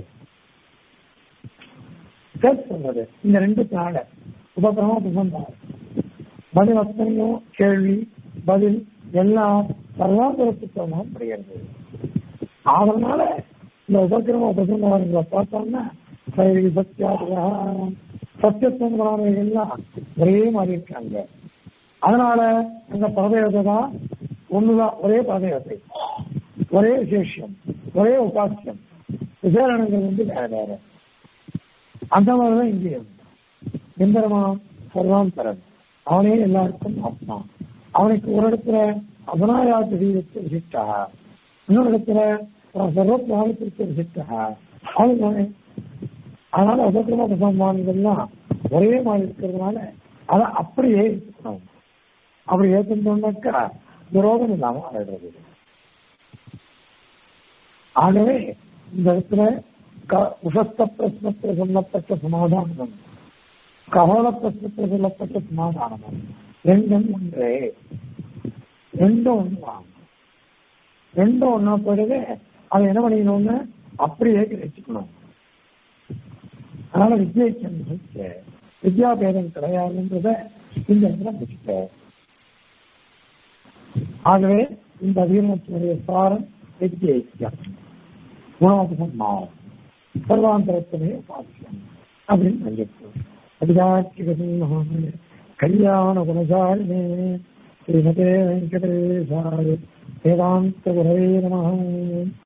செட் சொல்றது இந்த ரெண்டு தாழ உபகிரம உபசந்தாரம் பதில் அத்தனையும் கேள்வி பதில் எல்லாம் சர்வாந்தரத்துவம் முடிகிறது அதனால இந்த உபக்கிரம உபசந்தாரங்களை பார்த்தோம்னா சைவி சத்தியாதிகாரம் சத்தியத்துவங்களான எல்லாம் ஒரே மாதிரி இருக்காங்க அதனால அந்த பதவியத்தை தான் ஒண்ணுதான் ஒரே பதவியத்தை ஒரே விசேஷம் ஒரே உபாசியம் விசேஷங்கள் வந்து வேற வேற அந்த மாதிரிதான் இங்கேயும் எந்திரமாம் சர்வாந்தரன் அவனே எல்லாருக்கும் ஆத்மா அவனுக்கு ஒரு இடத்துல அபனாயாத்து வீரத்தை விசிட்டா இன்னொரு இடத்துல சர்வ பிராணத்திற்கு விசிட்டா அவனுக்கு அதனால உபக்கிரம சம்மானங்கள்லாம் ஒரே மாதிரி இருக்கிறதுனால அதை அப்படியே ஏற்றுக்கணும் அப்படி ஏற்றுட்டோம்னாக்கா விரோதம் இல்லாம ஆயிடுறது ஆகவே இந்த இடத்துல க- உஷஸ்த பிரശ്നத்தில் சொல்லப்பட்ட சமாதானம் கவல பிரശ്നத்தில் சொல்லப்பட்ட சமாதானம் ரெண்டும் ஒன்றே ரெண்டும் ஒன்று வாங்க ரெண்டும் ஒன்னா பிறகு அதை என்ன பண்ணிக்கணும்னு அப்படியே கிரகிச்சுக்கணும் அதனால வித்யை வித்யாபேதம் கிடையாதுன்றத இந்த இடத்துல முடிச்சுக்க ஆகவே இந்த அதிகமத்தினுடைய சாரம் வித்யைக்கியம் குணாதிகம் மாறும் சர்வாந்தரத்திலே பாக்கியம் அப்படின்னு சொல்லியிருக்கோம் அதிகாட்சிகசிம்ஹாய கல்யாண குணசாலினே ஸ்ரீமதே வெங்கடேசாய வேதாந்த குரவே நம